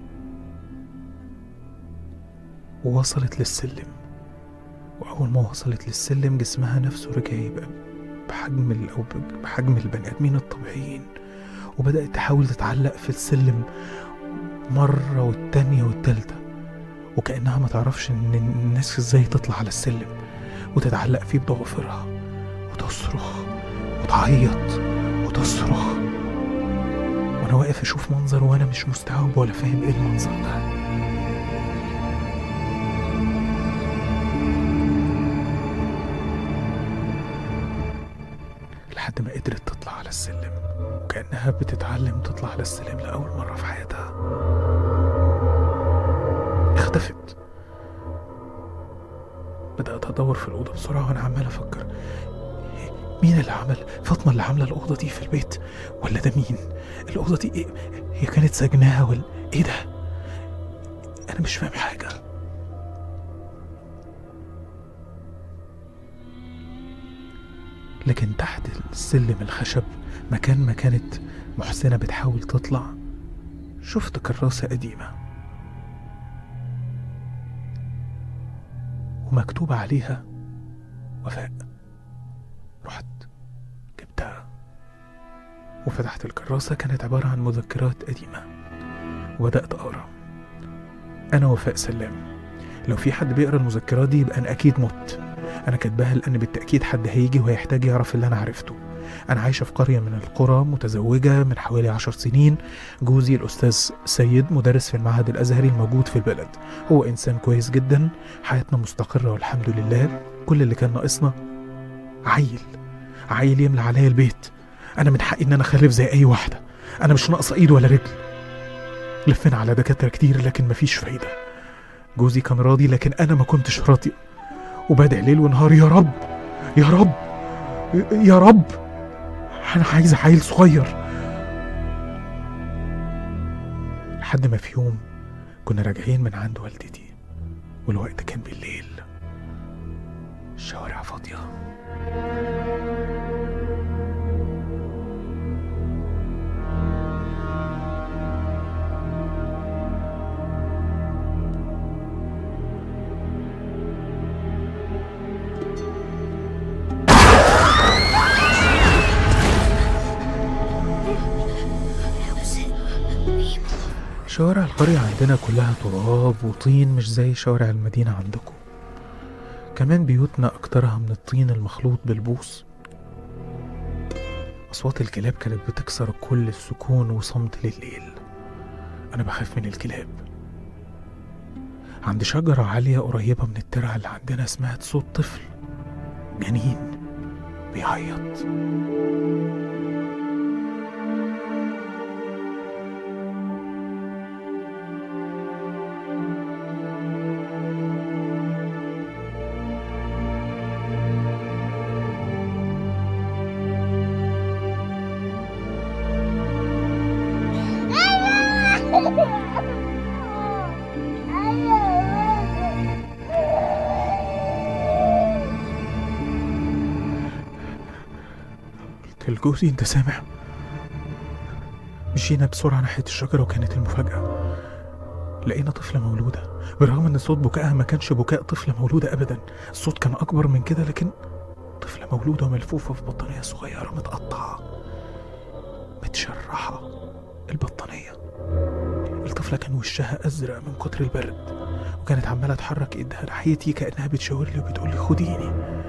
ووصلت للسلم وأول ما وصلت للسلم جسمها نفسه رجع يبقى بحجم ال- أو ب- بحجم البني آدمين الطبيعيين وبدأت تحاول تتعلق في السلم مرة والتانية والتالتة وكأنها ما تعرفش إن الناس إزاي تطلع على السلم وتتعلق فيه بضوافرها وتصرخ وتعيط وتصرخ وانا واقف اشوف منظر وانا مش مستوعب ولا فاهم ايه المنظر ده لحد ما قدرت تطلع على السلم وكأنها بتتعلم تطلع على السلم لأول مرة في حياتها اختفت بدأت أدور في الأوضة بسرعة وأنا عمال أفكر مين اللي عمل فاطمة اللي عاملة الأوضة دي في البيت ولا ده مين الأوضة دي إيه؟ هي كانت سجناها ولا إيه ده أنا مش فاهم حاجة لكن تحت السلم الخشب مكان ما كانت محسنة بتحاول تطلع شفت كراسة قديمة ومكتوب عليها وفاء رحت جبتها وفتحت الكراسة كانت عبارة عن مذكرات قديمة وبدأت أقرأ أنا وفاء سلام لو في حد بيقرأ المذكرات دي يبقى أنا أكيد مت أنا كاتباها لأن بالتأكيد حد هيجي وهيحتاج يعرف اللي أنا عرفته أنا عايشة في قرية من القرى متزوجة من حوالي عشر سنين جوزي الأستاذ سيد مدرس في المعهد الأزهري الموجود في البلد هو إنسان كويس جدا حياتنا مستقرة والحمد لله كل اللي كان ناقصنا عيل عيل يملى عليا البيت انا من حقي ان انا اخلف زي اي واحده انا مش ناقصه ايد ولا رجل لفينا على دكاتره كتير لكن مفيش فايده جوزي كان راضي لكن انا ما كنتش راضي وبدعي ليل ونهار يا رب يا رب يا رب انا عايز عيل صغير لحد ما في يوم كنا راجعين من عند والدتي والوقت كان بالليل الشوارع فاضيه شوارع القرية عندنا كلها تراب وطين مش زي شوارع المدينة عندكم كمان بيوتنا أكترها من الطين المخلوط بالبوص أصوات الكلاب كانت بتكسر كل السكون وصمت لليل أنا بخاف من الكلاب عند شجرة عالية قريبة من الترعة اللي عندنا سمعت صوت طفل جنين بيعيط قلت لجوزي انت سامع مشينا بسرعة ناحية الشجرة وكانت المفاجأة لقينا طفلة مولودة بالرغم ان صوت بكائها ما كانش بكاء طفلة مولودة ابدا الصوت كان اكبر من كده لكن طفلة مولودة وملفوفة في بطانية صغيرة متقطعة متشرحة البطانية الطفلة كان وشها أزرق من كتر البرد وكانت عمالة تحرك ايدها ناحيتي كأنها بتشاور لي وبتقول لي خديني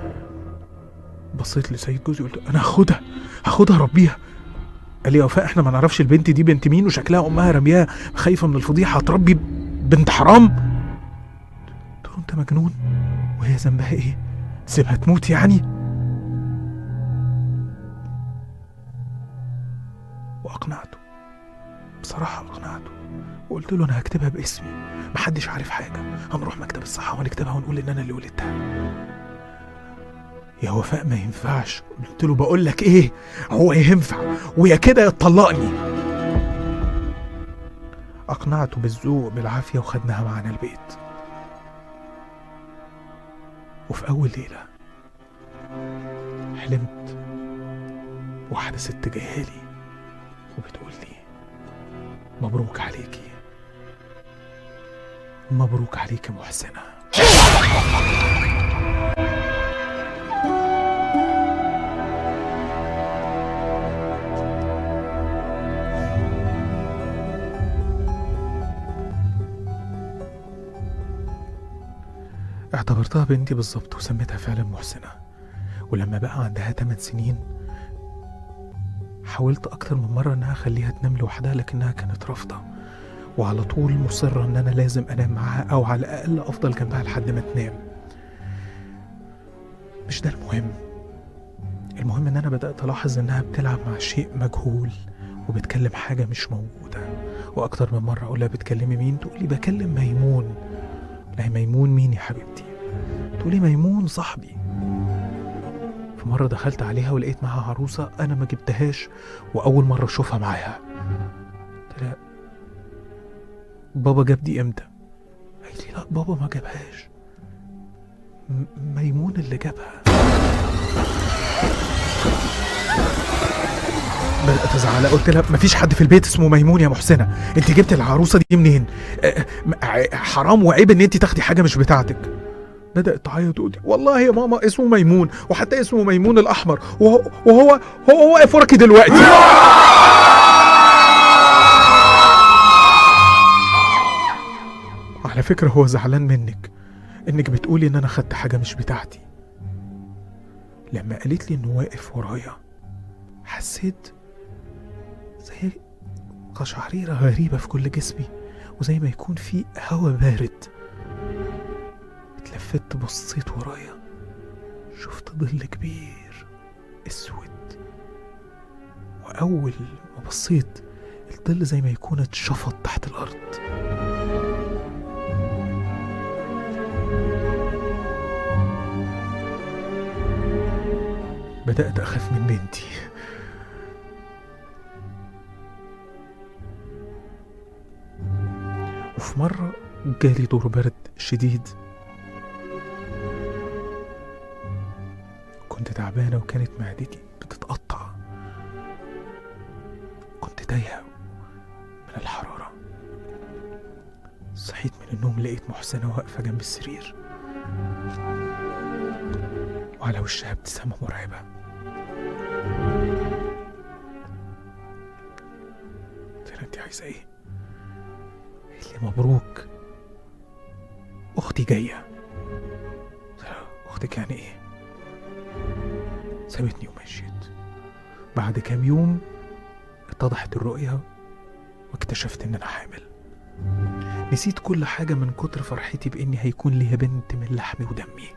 بصيت لسيد جوزي قلت له، انا هاخدها هاخدها ربيها قال لي يا وفاء احنا ما نعرفش البنت دي بنت مين وشكلها امها رمياها خايفه من الفضيحه هتربي بنت حرام قلت له انت مجنون وهي ذنبها ايه سيبها تموت يعني واقنعته بصراحة أقنعته وقلت له أنا هكتبها باسمي محدش عارف حاجة هنروح مكتب الصحة ونكتبها ونقول إن أنا اللي ولدتها يا وفاء ما ينفعش قلت له بقول لك إيه هو ينفع ويا كده يطلقني أقنعته بالذوق بالعافية وخدناها معانا البيت وفي أول ليلة حلمت واحدة ست جاية لي وبتقول لي مبروك عليكي مبروك عليكي محسنة اعتبرتها بنتي بالظبط وسميتها فعلا محسنة ولما بقى عندها 8 سنين حاولت أكتر من مرة إنها أخليها تنام لوحدها لكنها كانت رافضة وعلى طول مصرة إن أنا لازم أنام معاها أو على الأقل أفضل جنبها لحد ما تنام مش ده المهم المهم إن أنا بدأت ألاحظ إنها بتلعب مع شيء مجهول وبتكلم حاجة مش موجودة وأكتر من مرة أقول لها بتكلمي مين تقولي بكلم ميمون لا ميمون مين يا حبيبتي تقولي ميمون صاحبي في مرة دخلت عليها ولقيت معاها عروسة أنا ما جبتهاش وأول مرة أشوفها معاها قلت لها بابا جاب دي إمتى؟ قالت لي لا بابا ما جابهاش م- ميمون اللي جابها بدأت أزعل قلت لها مفيش حد في البيت اسمه ميمون يا محسنة أنت جبت العروسة دي منين؟ أه، م- ع- حرام وعيب إن أنت تاخدي حاجة مش بتاعتك بدأت تعيط وتقول لي والله يا ماما اسمه ميمون وحتى اسمه ميمون الأحمر وهو وهو هو واقف وراكي دلوقتي على فكرة هو زعلان منك إنك بتقولي إن أنا خدت حاجة مش بتاعتي لما قالت لي إنه واقف ورايا حسيت زي قشعريرة غريبة في كل جسمي وزي ما يكون في هوا بارد اتلفت بصيت ورايا شفت ظل كبير اسود واول ما بصيت الظل زي ما يكون اتشفط تحت الارض بدأت أخاف من بنتي وفي مرة جالي دور برد شديد كنت تعبانة وكانت معدتي بتتقطع كنت تايهة من الحرارة صحيت من النوم لقيت محسنة واقفة جنب السرير وعلى وشها ابتسامة مرعبة قلت لها انت عايزة ايه؟ قالت لي مبروك اختي جاية قلت لها اختك يعني ايه؟ سابتني ومشيت بعد كام يوم اتضحت الرؤية واكتشفت ان انا حامل نسيت كل حاجة من كتر فرحتي بإني هيكون ليا بنت من لحمي ودمي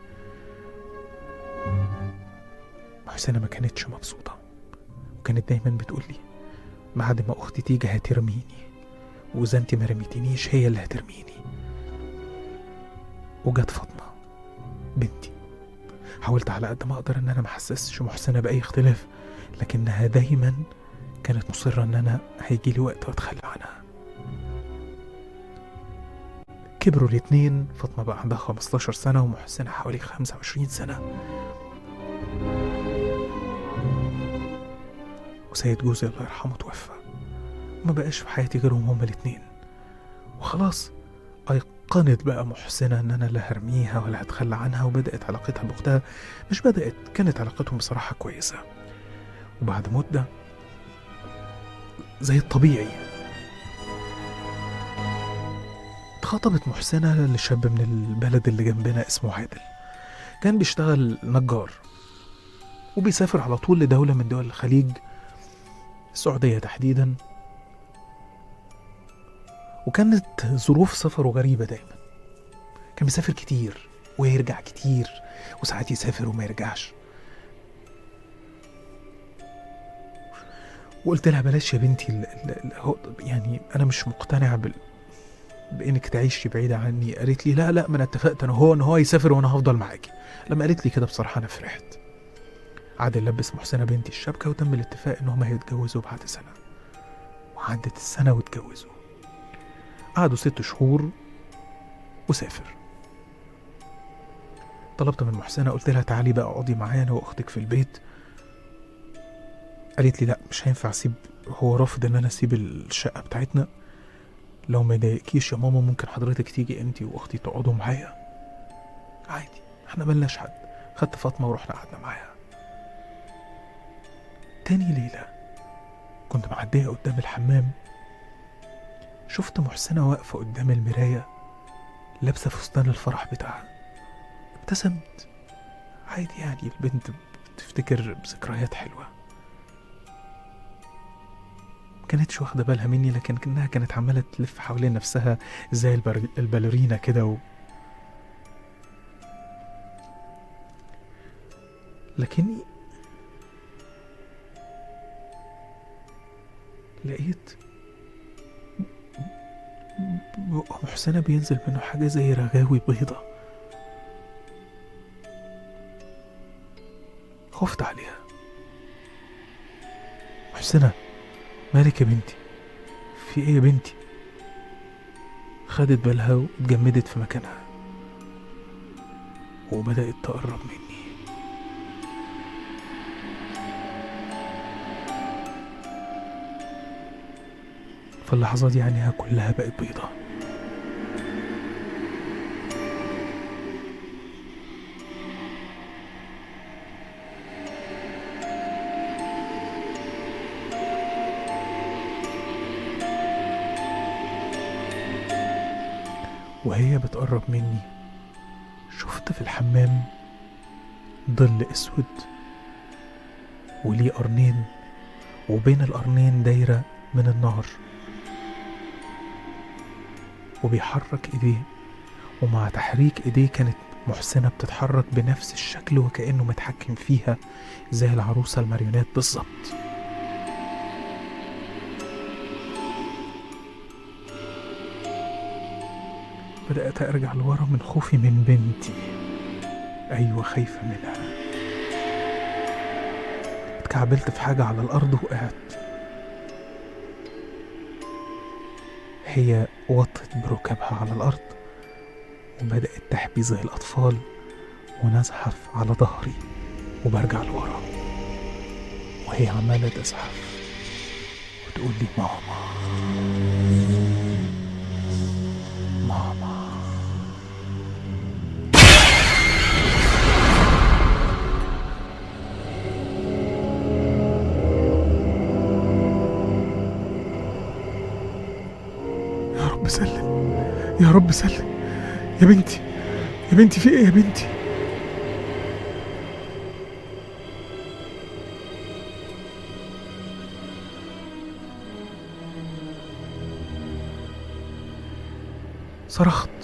محسنة ما كانتش مبسوطة وكانت دايما بتقولي بعد ما أختي تيجي هترميني وإذا أنت ما رميتنيش هي اللي هترميني وجت فاطمة بنتي حاولت على قد ما أقدر إن أنا ما أحسسش محسنة بأي اختلاف لكنها دايما كانت مصرة إن أنا هيجي لي وقت وأتخلى عنها كبروا الاتنين فاطمة بقى عندها 15 سنة ومحسنة حوالي 25 سنة وسيد جوزي الله يرحمه توفى ما بقاش في حياتي غيرهم هما الاتنين وخلاص أيقنت بقى محسنة إن أنا لا هرميها ولا هتخلى عنها وبدأت علاقتها بأختها مش بدأت كانت علاقتهم بصراحة كويسة وبعد مدة زي الطبيعي اتخطبت محسنة لشاب من البلد اللي جنبنا اسمه عادل كان بيشتغل نجار وبيسافر على طول لدولة من دول الخليج السعودية تحديدا وكانت ظروف سفره غريبة دايما كان بيسافر كتير ويرجع كتير وساعات يسافر وما يرجعش وقلت لها بلاش يا بنتي ال ال ال هو- يعني انا مش مقتنعه بال بانك تعيشي بعيده عني قالت لي لا لا ما انا اتفقت انا هو ان هو يسافر وانا هفضل معاكي لما قالت لي كده بصراحه انا فرحت عادل لبس محسنه بنتي الشبكه وتم الاتفاق ان هما هيتجوزوا بعد سنه وعدت السنه واتجوزوا قعدوا ست شهور وسافر طلبت من محسنه قلت لها تعالي بقى اقعدي معايا انا واختك في البيت قالت لي لا مش هينفع اسيب هو رافض ان انا اسيب الشقه بتاعتنا لو ما يضايقكيش يا ماما ممكن حضرتك تيجي انتي واختي تقعدوا معايا عادي احنا ملناش حد خدت فاطمه ورحنا قعدنا معاها تاني ليله كنت معديه قدام الحمام شفت محسنه واقفه قدام المرايه لابسه فستان الفرح بتاعها ابتسمت عادي يعني البنت بتفتكر بذكريات حلوه كانتش واخده بالها مني لكن كانها كانت عماله تلف حوالين نفسها زي البر... الباليرينا كده و... لكني لقيت بق محسنة بينزل منه حاجة زي رغاوي بيضة خفت عليها محسنة مالك يا بنتي في ايه يا بنتي خدت بالها واتجمدت في مكانها وبدأت تقرب مني في اللحظة دي عينيها كلها بقت بيضة وهي بتقرب مني شفت في الحمام ظل اسود وليه قرنين وبين القرنين دايرة من النار وبيحرك ايديه ومع تحريك ايديه كانت محسنة بتتحرك بنفس الشكل وكأنه متحكم فيها زي العروسة الماريونات بالظبط بدأت أرجع لورا من خوفي من بنتي أيوة خايفة منها اتكعبلت في حاجة على الأرض وقعت هي وطت بركبها على الأرض وبدأت تحبي زي الأطفال ونزحف على ظهري وبرجع لورا وهي عمالة تزحف وتقول لي ماما ماما يا رب سلم يا رب سلم يا بنتي يا بنتي في ايه يا بنتي صرخت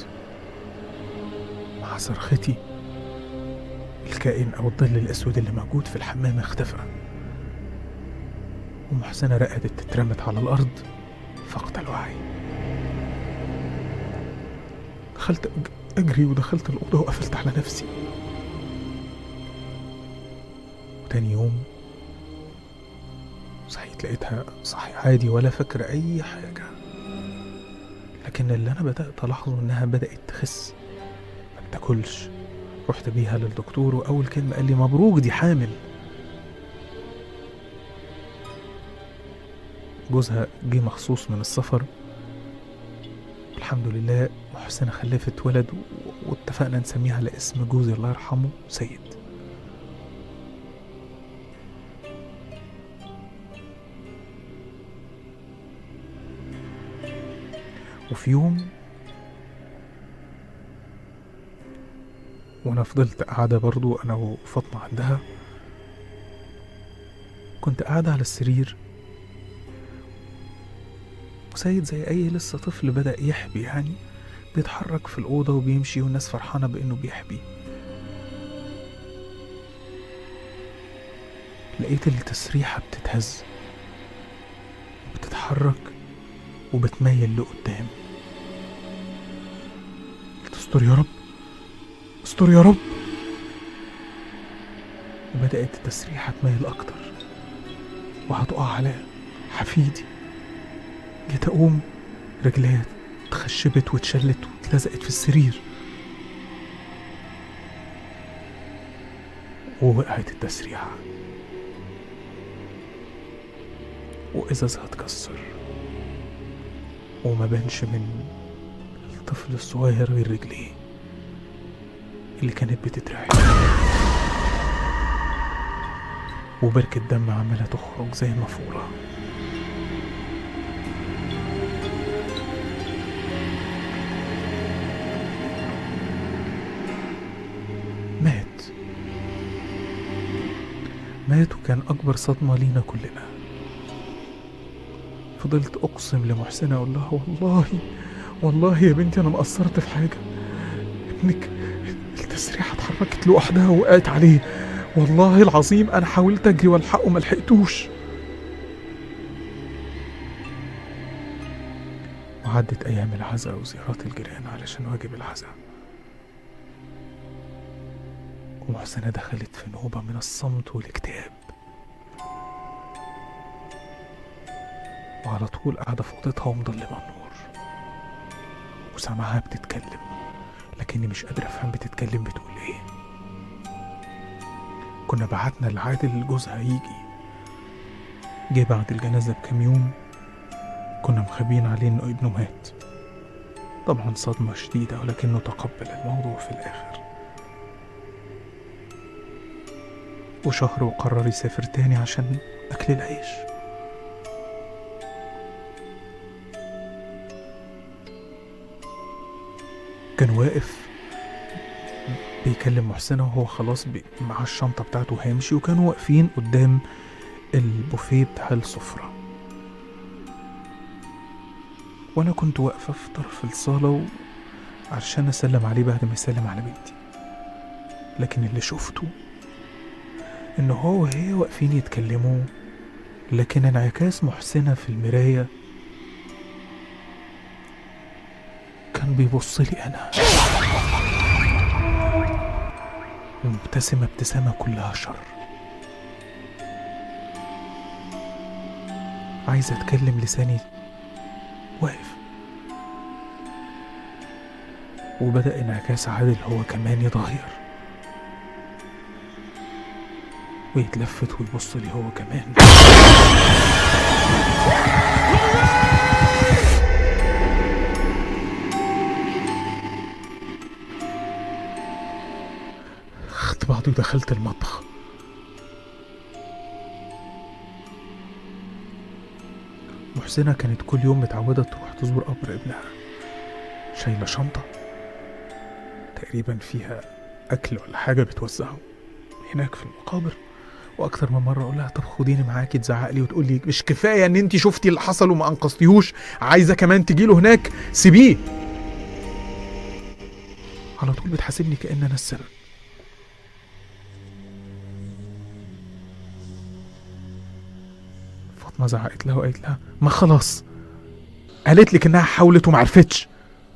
مع صرختي الكائن او الظل الاسود اللي موجود في الحمام اختفى ومحسنة رقدت اترمت على الارض فقد الوعي دخلت أج- اجري ودخلت الاوضه وقفلت على نفسي وتاني يوم صحيت لقيتها صحي عادي ولا فاكرة أي حاجة لكن اللي أنا بدأت ألاحظه إنها بدأت تخس ما بتاكلش رحت بيها للدكتور وأول كلمة قال لي مبروك دي حامل جوزها جه مخصوص من السفر الحمد لله محسنة خلفت ولد و- واتفقنا نسميها على اسم جوزي الله يرحمه سيد وفي يوم وانا فضلت قاعدة برضو انا وفاطمة عندها كنت قاعدة على السرير وسيد زي اي لسه طفل بدأ يحبي يعني بيتحرك في الأوضة وبيمشي والناس فرحانة بإنه بيحبي لقيت التسريحة بتتهز بتتحرك وبتميل لقدام قلت استر يا رب استر يا رب وبدأت التسريحة تميل أكتر وهتقع على حفيدي جيت أقوم رجليا اتخشبت واتشلت واتلزقت في السرير ووقعت التسريحة وإزازها اتكسر وما بانش من الطفل الصغير غير رجليه اللي كانت بتترعش وبركة دم عمالة تخرج زي النافورة مات مات وكان أكبر صدمة لينا كلنا فضلت أقسم لمحسنة أقول لها والله والله يا بنتي أنا ما قصرت في حاجة ابنك التسريحة اتحركت لوحدها وقعت عليه والله العظيم أنا حاولت أجري والحقه ما لحقتوش وعدت أيام العزاء وزيارات الجيران علشان واجب العزاء ومحسنة دخلت في نوبة من الصمت والاكتئاب وعلى طول قاعدة في أوضتها ومضلمة النور وسامعها بتتكلم لكني مش قادر أفهم بتتكلم بتقول إيه كنا بعتنا لعادل جوزها يجي جه بعد الجنازة بكام يوم كنا مخبيين عليه إنه ابنه مات طبعا صدمة شديدة ولكنه تقبل الموضوع في الآخر وشهر وقرر يسافر تاني عشان أكل العيش كان واقف بيكلم محسنة وهو خلاص بي... مع الشنطة بتاعته هيمشي وكانوا واقفين قدام البوفيه بتاع السفرة وأنا كنت واقفة في طرف الصالة و... عشان أسلم عليه بعد ما يسلم على بنتي لكن اللي شفته إن هو وهي واقفين يتكلموا لكن انعكاس محسنة في المراية كان بيبص لي أنا ومبتسمة ابتسامة كلها شر عايز أتكلم لساني واقف وبدأ انعكاس عادل هو كمان يتغير ويتلفت ويبص لي هو كمان خدت بعضي ودخلت المطبخ محسنة كانت كل يوم متعودة تروح تزور قبر ابنها شايلة شنطة تقريبا فيها أكل ولا حاجة بتوزعه هناك في المقابر واكتر من مره اقول لها طب خديني معاكي تزعق لي وتقول لي مش كفايه ان انت شفتي اللي حصل وما انقذتيهوش عايزه كمان تجي له هناك سيبيه على طول بتحاسبني كان انا السبب فاطمه زعقت لها وقالت لها ما خلاص قالت لك انها حاولت وما عرفتش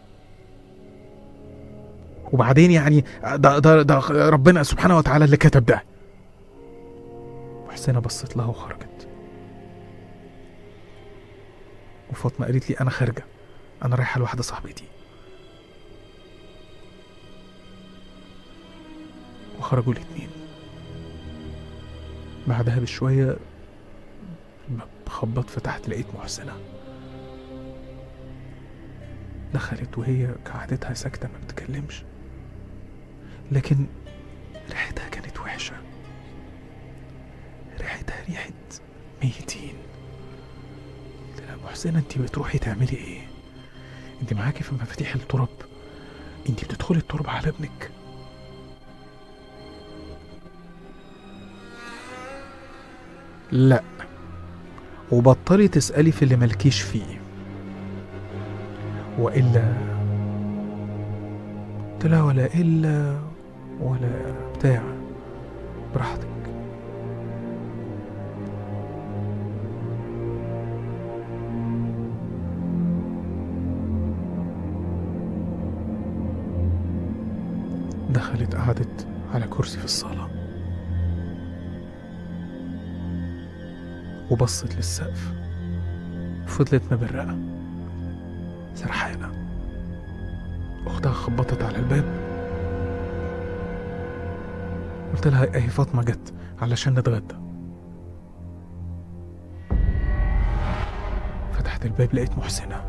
وبعدين يعني ده, ده, ده ربنا سبحانه وتعالى اللي كتب ده وحسينة بصت لها وخرجت وفاطمة قالت لي أنا خارجة أنا رايحة لواحدة صاحبتي وخرجوا الاتنين بعدها بشوية بخبط فتحت لقيت محسنة دخلت وهي كعادتها ساكتة ما بتكلمش لكن ريحتها كانت وحشه ريحتها ريحة ميتين قلت لها محسنة انت بتروحي تعملي ايه انت معاكي في مفاتيح التراب انت بتدخلي التراب على ابنك لا وبطلي تسألي في اللي مالكيش فيه وإلا قلت لها ولا إلا ولا بتاع براحتك دخلت قعدت على كرسي في الصالة وبصت للسقف فضلت مبرقة سرحانة أختها خبطت على الباب قلت لها أهي فاطمة جت علشان نتغدى فتحت الباب لقيت محسنة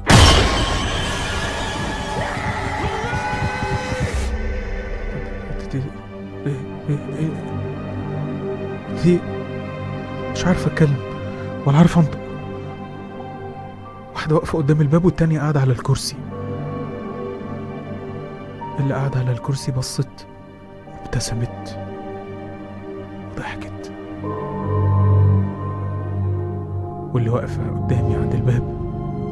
دي ايه ايه ايه دي مش عارف اتكلم ولا عارف انطق واحدة واقفة قدام الباب والتانية قاعدة على الكرسي اللي قاعدة على الكرسي بصت وابتسمت وضحكت واللي واقفة قدامي عند الباب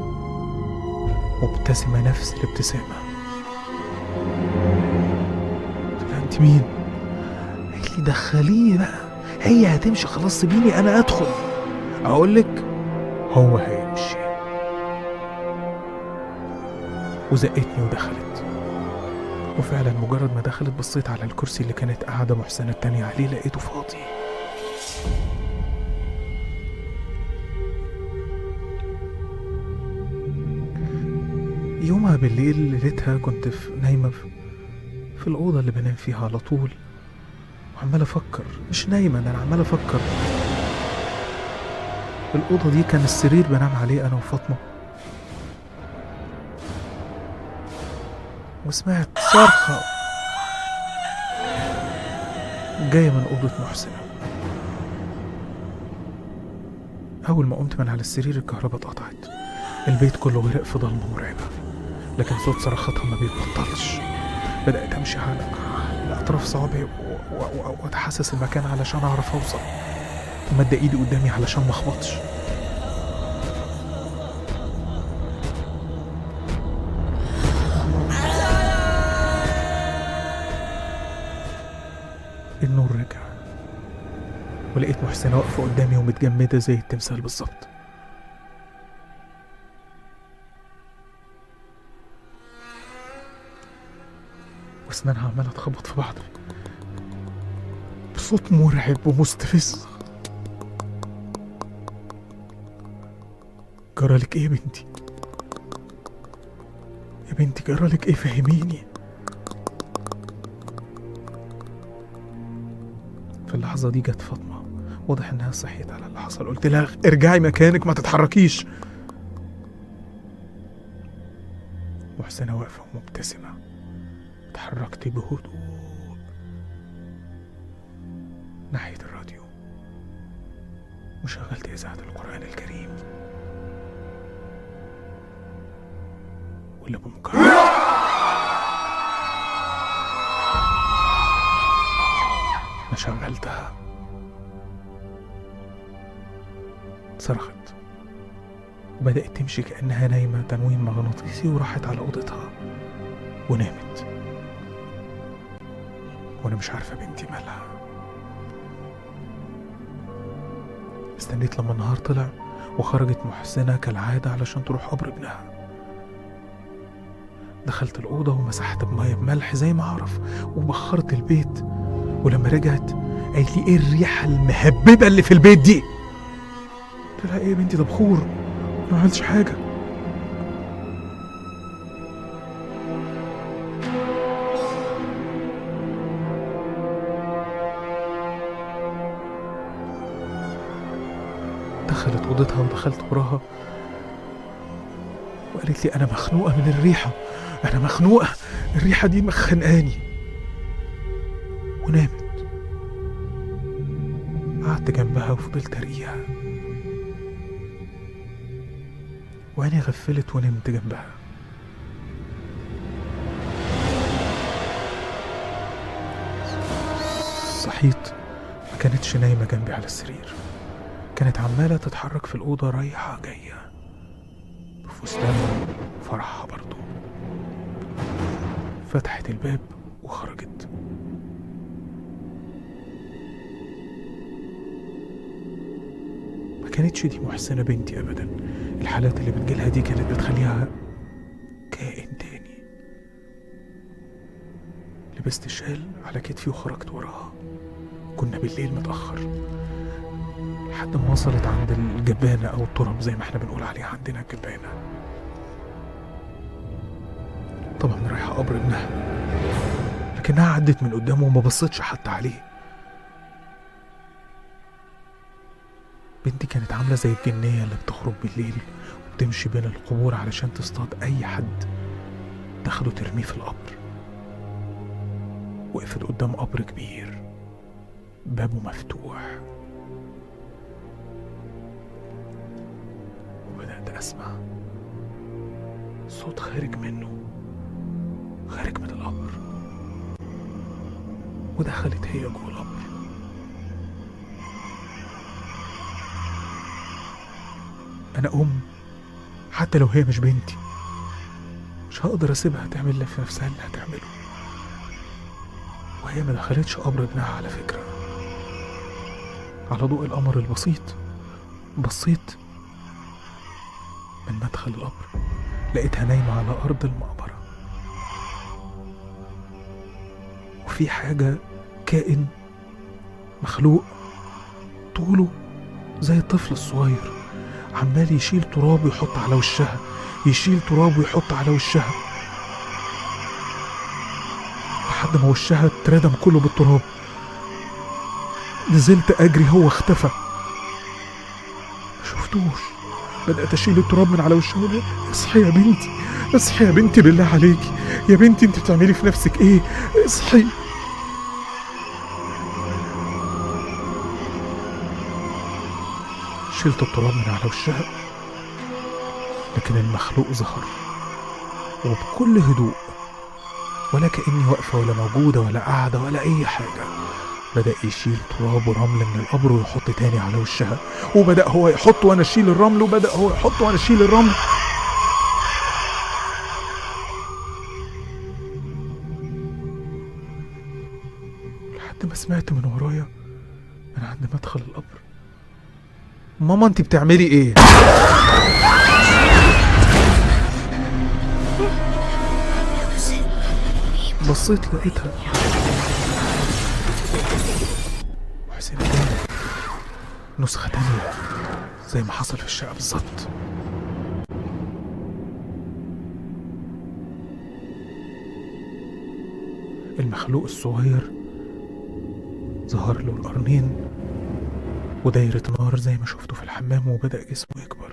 مبتسمة نفس الابتسامة قلت لها انت مين؟ قالت لي دخليني بقى هي هتمشي خلاص سيبيني انا ادخل اقول لك هو هيمشي وزقتني ودخلت وفعلا مجرد ما دخلت بصيت على الكرسي اللي كانت قاعدة محسنة التانية عليه لقيته فاضي يومها بالليل ليلتها كنت في نايمة في, في الأوضة اللي بنام فيها على طول وعمال أفكر مش نايمة ده أنا عمال أفكر الأوضة دي كان السرير بنام عليه أنا وفاطمة وسمعت صرخة جاية من أوضة محسنة أول ما قمت من على السرير الكهرباء اتقطعت البيت كله غرق في ضلمة مرعبة لكن صوت صرخاتها ما بيتبطلش بدأت أمشي على على أطراف صوابعي و- و- و- وأتحسس المكان علشان أعرف أوصل ومد إيدي قدامي علشان ما أخبطش النور رجع ولقيت محسنة واقفة قدامي ومتجمدة زي التمثال بالظبط واسنانها عمالة تخبط في بعض بصوت مرعب ومستفز جرالك ايه يا بنتي يا بنتي جرالك ايه فهميني في اللحظة دي جت فاطمة واضح انها صحيت على اللي حصل قلت لها ارجعي مكانك ما تتحركيش محسنة واقفة ومبتسمة اتحركت بهدوء ناحية الراديو وشغلت إذاعة القرآن الكريم ولا بمجرد ما شغلتها صرخت بدأت تمشي كأنها نايمة تنويم مغناطيسي وراحت على أوضتها ونامت وأنا مش عارفة بنتي مالها استنيت لما النهار طلع وخرجت محسنة كالعادة علشان تروح قبر ابنها دخلت الأوضة ومسحت بمية بملح زي ما أعرف وبخرت البيت ولما رجعت قالت لي إيه الريحة المهببة اللي في البيت دي قلت لها إيه يا بنتي ده بخور ما عملتش حاجة دخلت أوضتها ودخلت وراها وقالت لي أنا مخنوقة من الريحة أنا مخنوقة الريحة دي مخنقاني ونامت قعدت جنبها وفضلت أرقيها وعيني غفلت ونمت جنبها صحيت ما كانتش نايمة جنبي على السرير كانت عمالة تتحرك في الأوضة رايحة جاية بفستان فرحها برضو فتحت الباب وخرجت ما كانتش دي محسنة بنتي أبدا الحالات اللي بتجيلها دي كانت بتخليها كائن تاني لبست شال على كتفي وخرجت وراها كنا بالليل متأخر لحد ما وصلت عند الجبانة أو التراب زي ما احنا بنقول عليها عندنا الجبانة طبعا رايحة قبر ابنها لكنها عدت من قدامه وما بصتش حتى عليه بنتي كانت عاملة زي الجنية اللي بتخرج بالليل وبتمشي بين القبور علشان تصطاد أي حد تاخده ترميه في القبر وقفت قدام قبر كبير بابه مفتوح وبدأت أسمع صوت خارج منه خارج من القبر ودخلت هي جوه القبر أنا أم حتى لو هي مش بنتي مش هقدر أسيبها تعمل اللي في نفسها اللي هتعمله وهي ما دخلتش قبر ابنها على فكرة على ضوء القمر البسيط بصيت من مدخل القبر لقيتها نايمة على أرض المقبرة وفي حاجة كائن مخلوق طوله زي الطفل الصغير عمال يشيل تراب ويحط على وشها يشيل تراب ويحط على وشها لحد ما وشها اتردم كله بالتراب نزلت اجري هو اختفى ما شفتوش بدأت أشيل التراب من على وشها وأقول لها، اصحي يا بنتي اصحي يا بنتي بالله عليكي يا بنتي انت بتعملي في نفسك ايه اصحي شلت التراب من على وشها لكن المخلوق ظهر وبكل هدوء ولا كأني واقفة ولا موجودة ولا قاعدة ولا أي حاجة بدأ يشيل تراب ورمل من القبر ويحط تاني على وشها وبدأ هو يحط وأنا أشيل الرمل وبدأ هو يحط وأنا أشيل الرمل لحد ما سمعت من ورايا من عند مدخل القبر ماما انت بتعملي ايه بصيت لقيتها وحسين تاني نسخة تانية زي ما حصل في الشقة بالظبط المخلوق الصغير ظهر له القرنين ودايرة نار زي ما شفته في الحمام وبدأ جسمه يكبر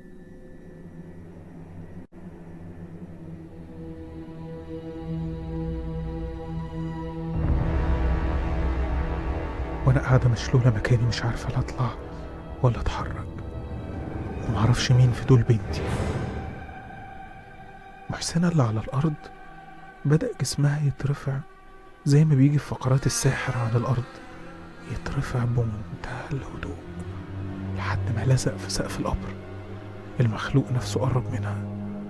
وأنا قاعدة مشلولة مكاني مش عارفة لا أطلع ولا أتحرك ومعرفش مين في دول بنتي محسنة اللي على الأرض بدأ جسمها يترفع زي ما بيجي في فقرات الساحر عن الأرض يترفع بمنتهى الهدوء لحد ما لزق في سقف القبر المخلوق نفسه قرب منها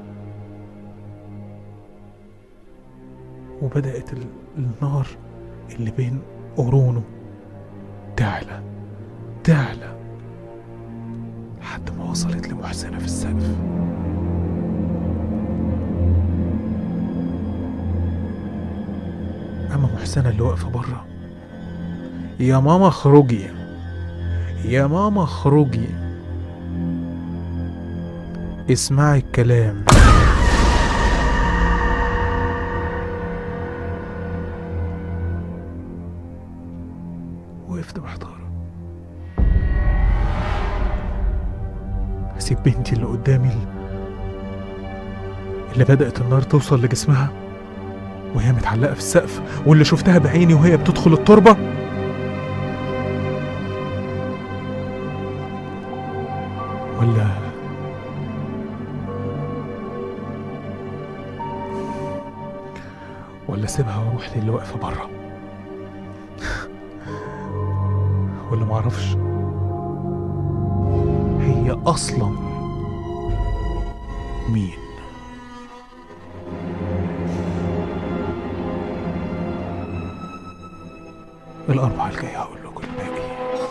وبدأت ال- النار اللي بين قرونه تعلى تعلى لحد ما وصلت لمحسنة في السقف أما محسنة اللي واقفة بره يا ماما اخرجي يا ماما اخرجي اسمعي الكلام وقفت محتارة أسيب بنتي اللي قدامي اللي بدأت النار توصل لجسمها وهي متعلقة في السقف واللي شفتها بعيني وهي بتدخل التربة ولا ولا اسيبها واروح للي واقفه بره ولا معرفش هي اصلا مين الأربعة الجاية هقول لكم الباقي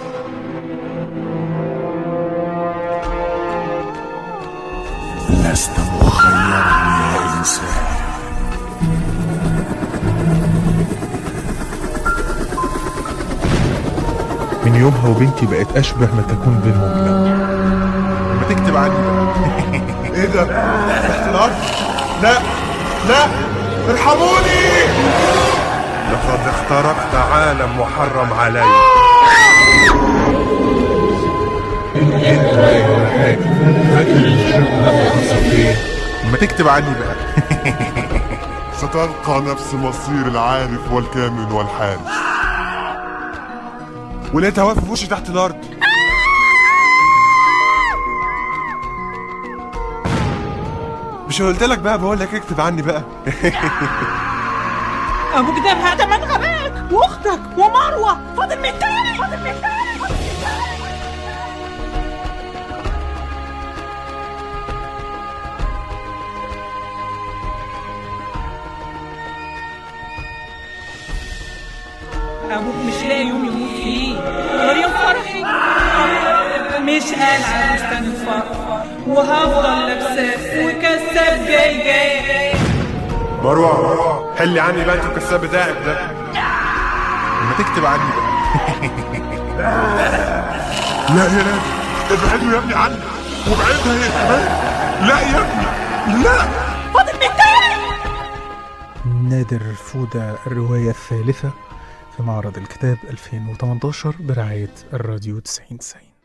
لست مخيرا يا إنسان يومها وبنتي بقت أشبه ما تكون بالمجنى ما تكتب عني بقى ايه ده تحت الارض لا لا ارحموني لقد اخترقت عالم محرم علي ما تكتب عني بقى ستلقى نفس مصير العارف والكامن والحارس ولقيتها واقفه في وشي تحت الارض مش قلت لك بقى بقول لك اكتب عني بقى ابوك ده هذا من غباك واختك ومروه فاضل من تاني فاضل من تاني فاضل من تاني ابوك مش لاقي يوم يموت فيه مريم فرحي مش قال على فستان الفرح وهفضل لابساه وكساب جاي جاي مروه حلي عني بقى انت الكساب بتاعك ده ما تكتب عني بقى لا يا نادر ابعدوا يا ابني عني وابعدها هي كمان لا يا ابني لا فاضل من تاني نادر فودة الرواية الثالثة في معرض الكتاب 2018 برعاية الراديو 90 90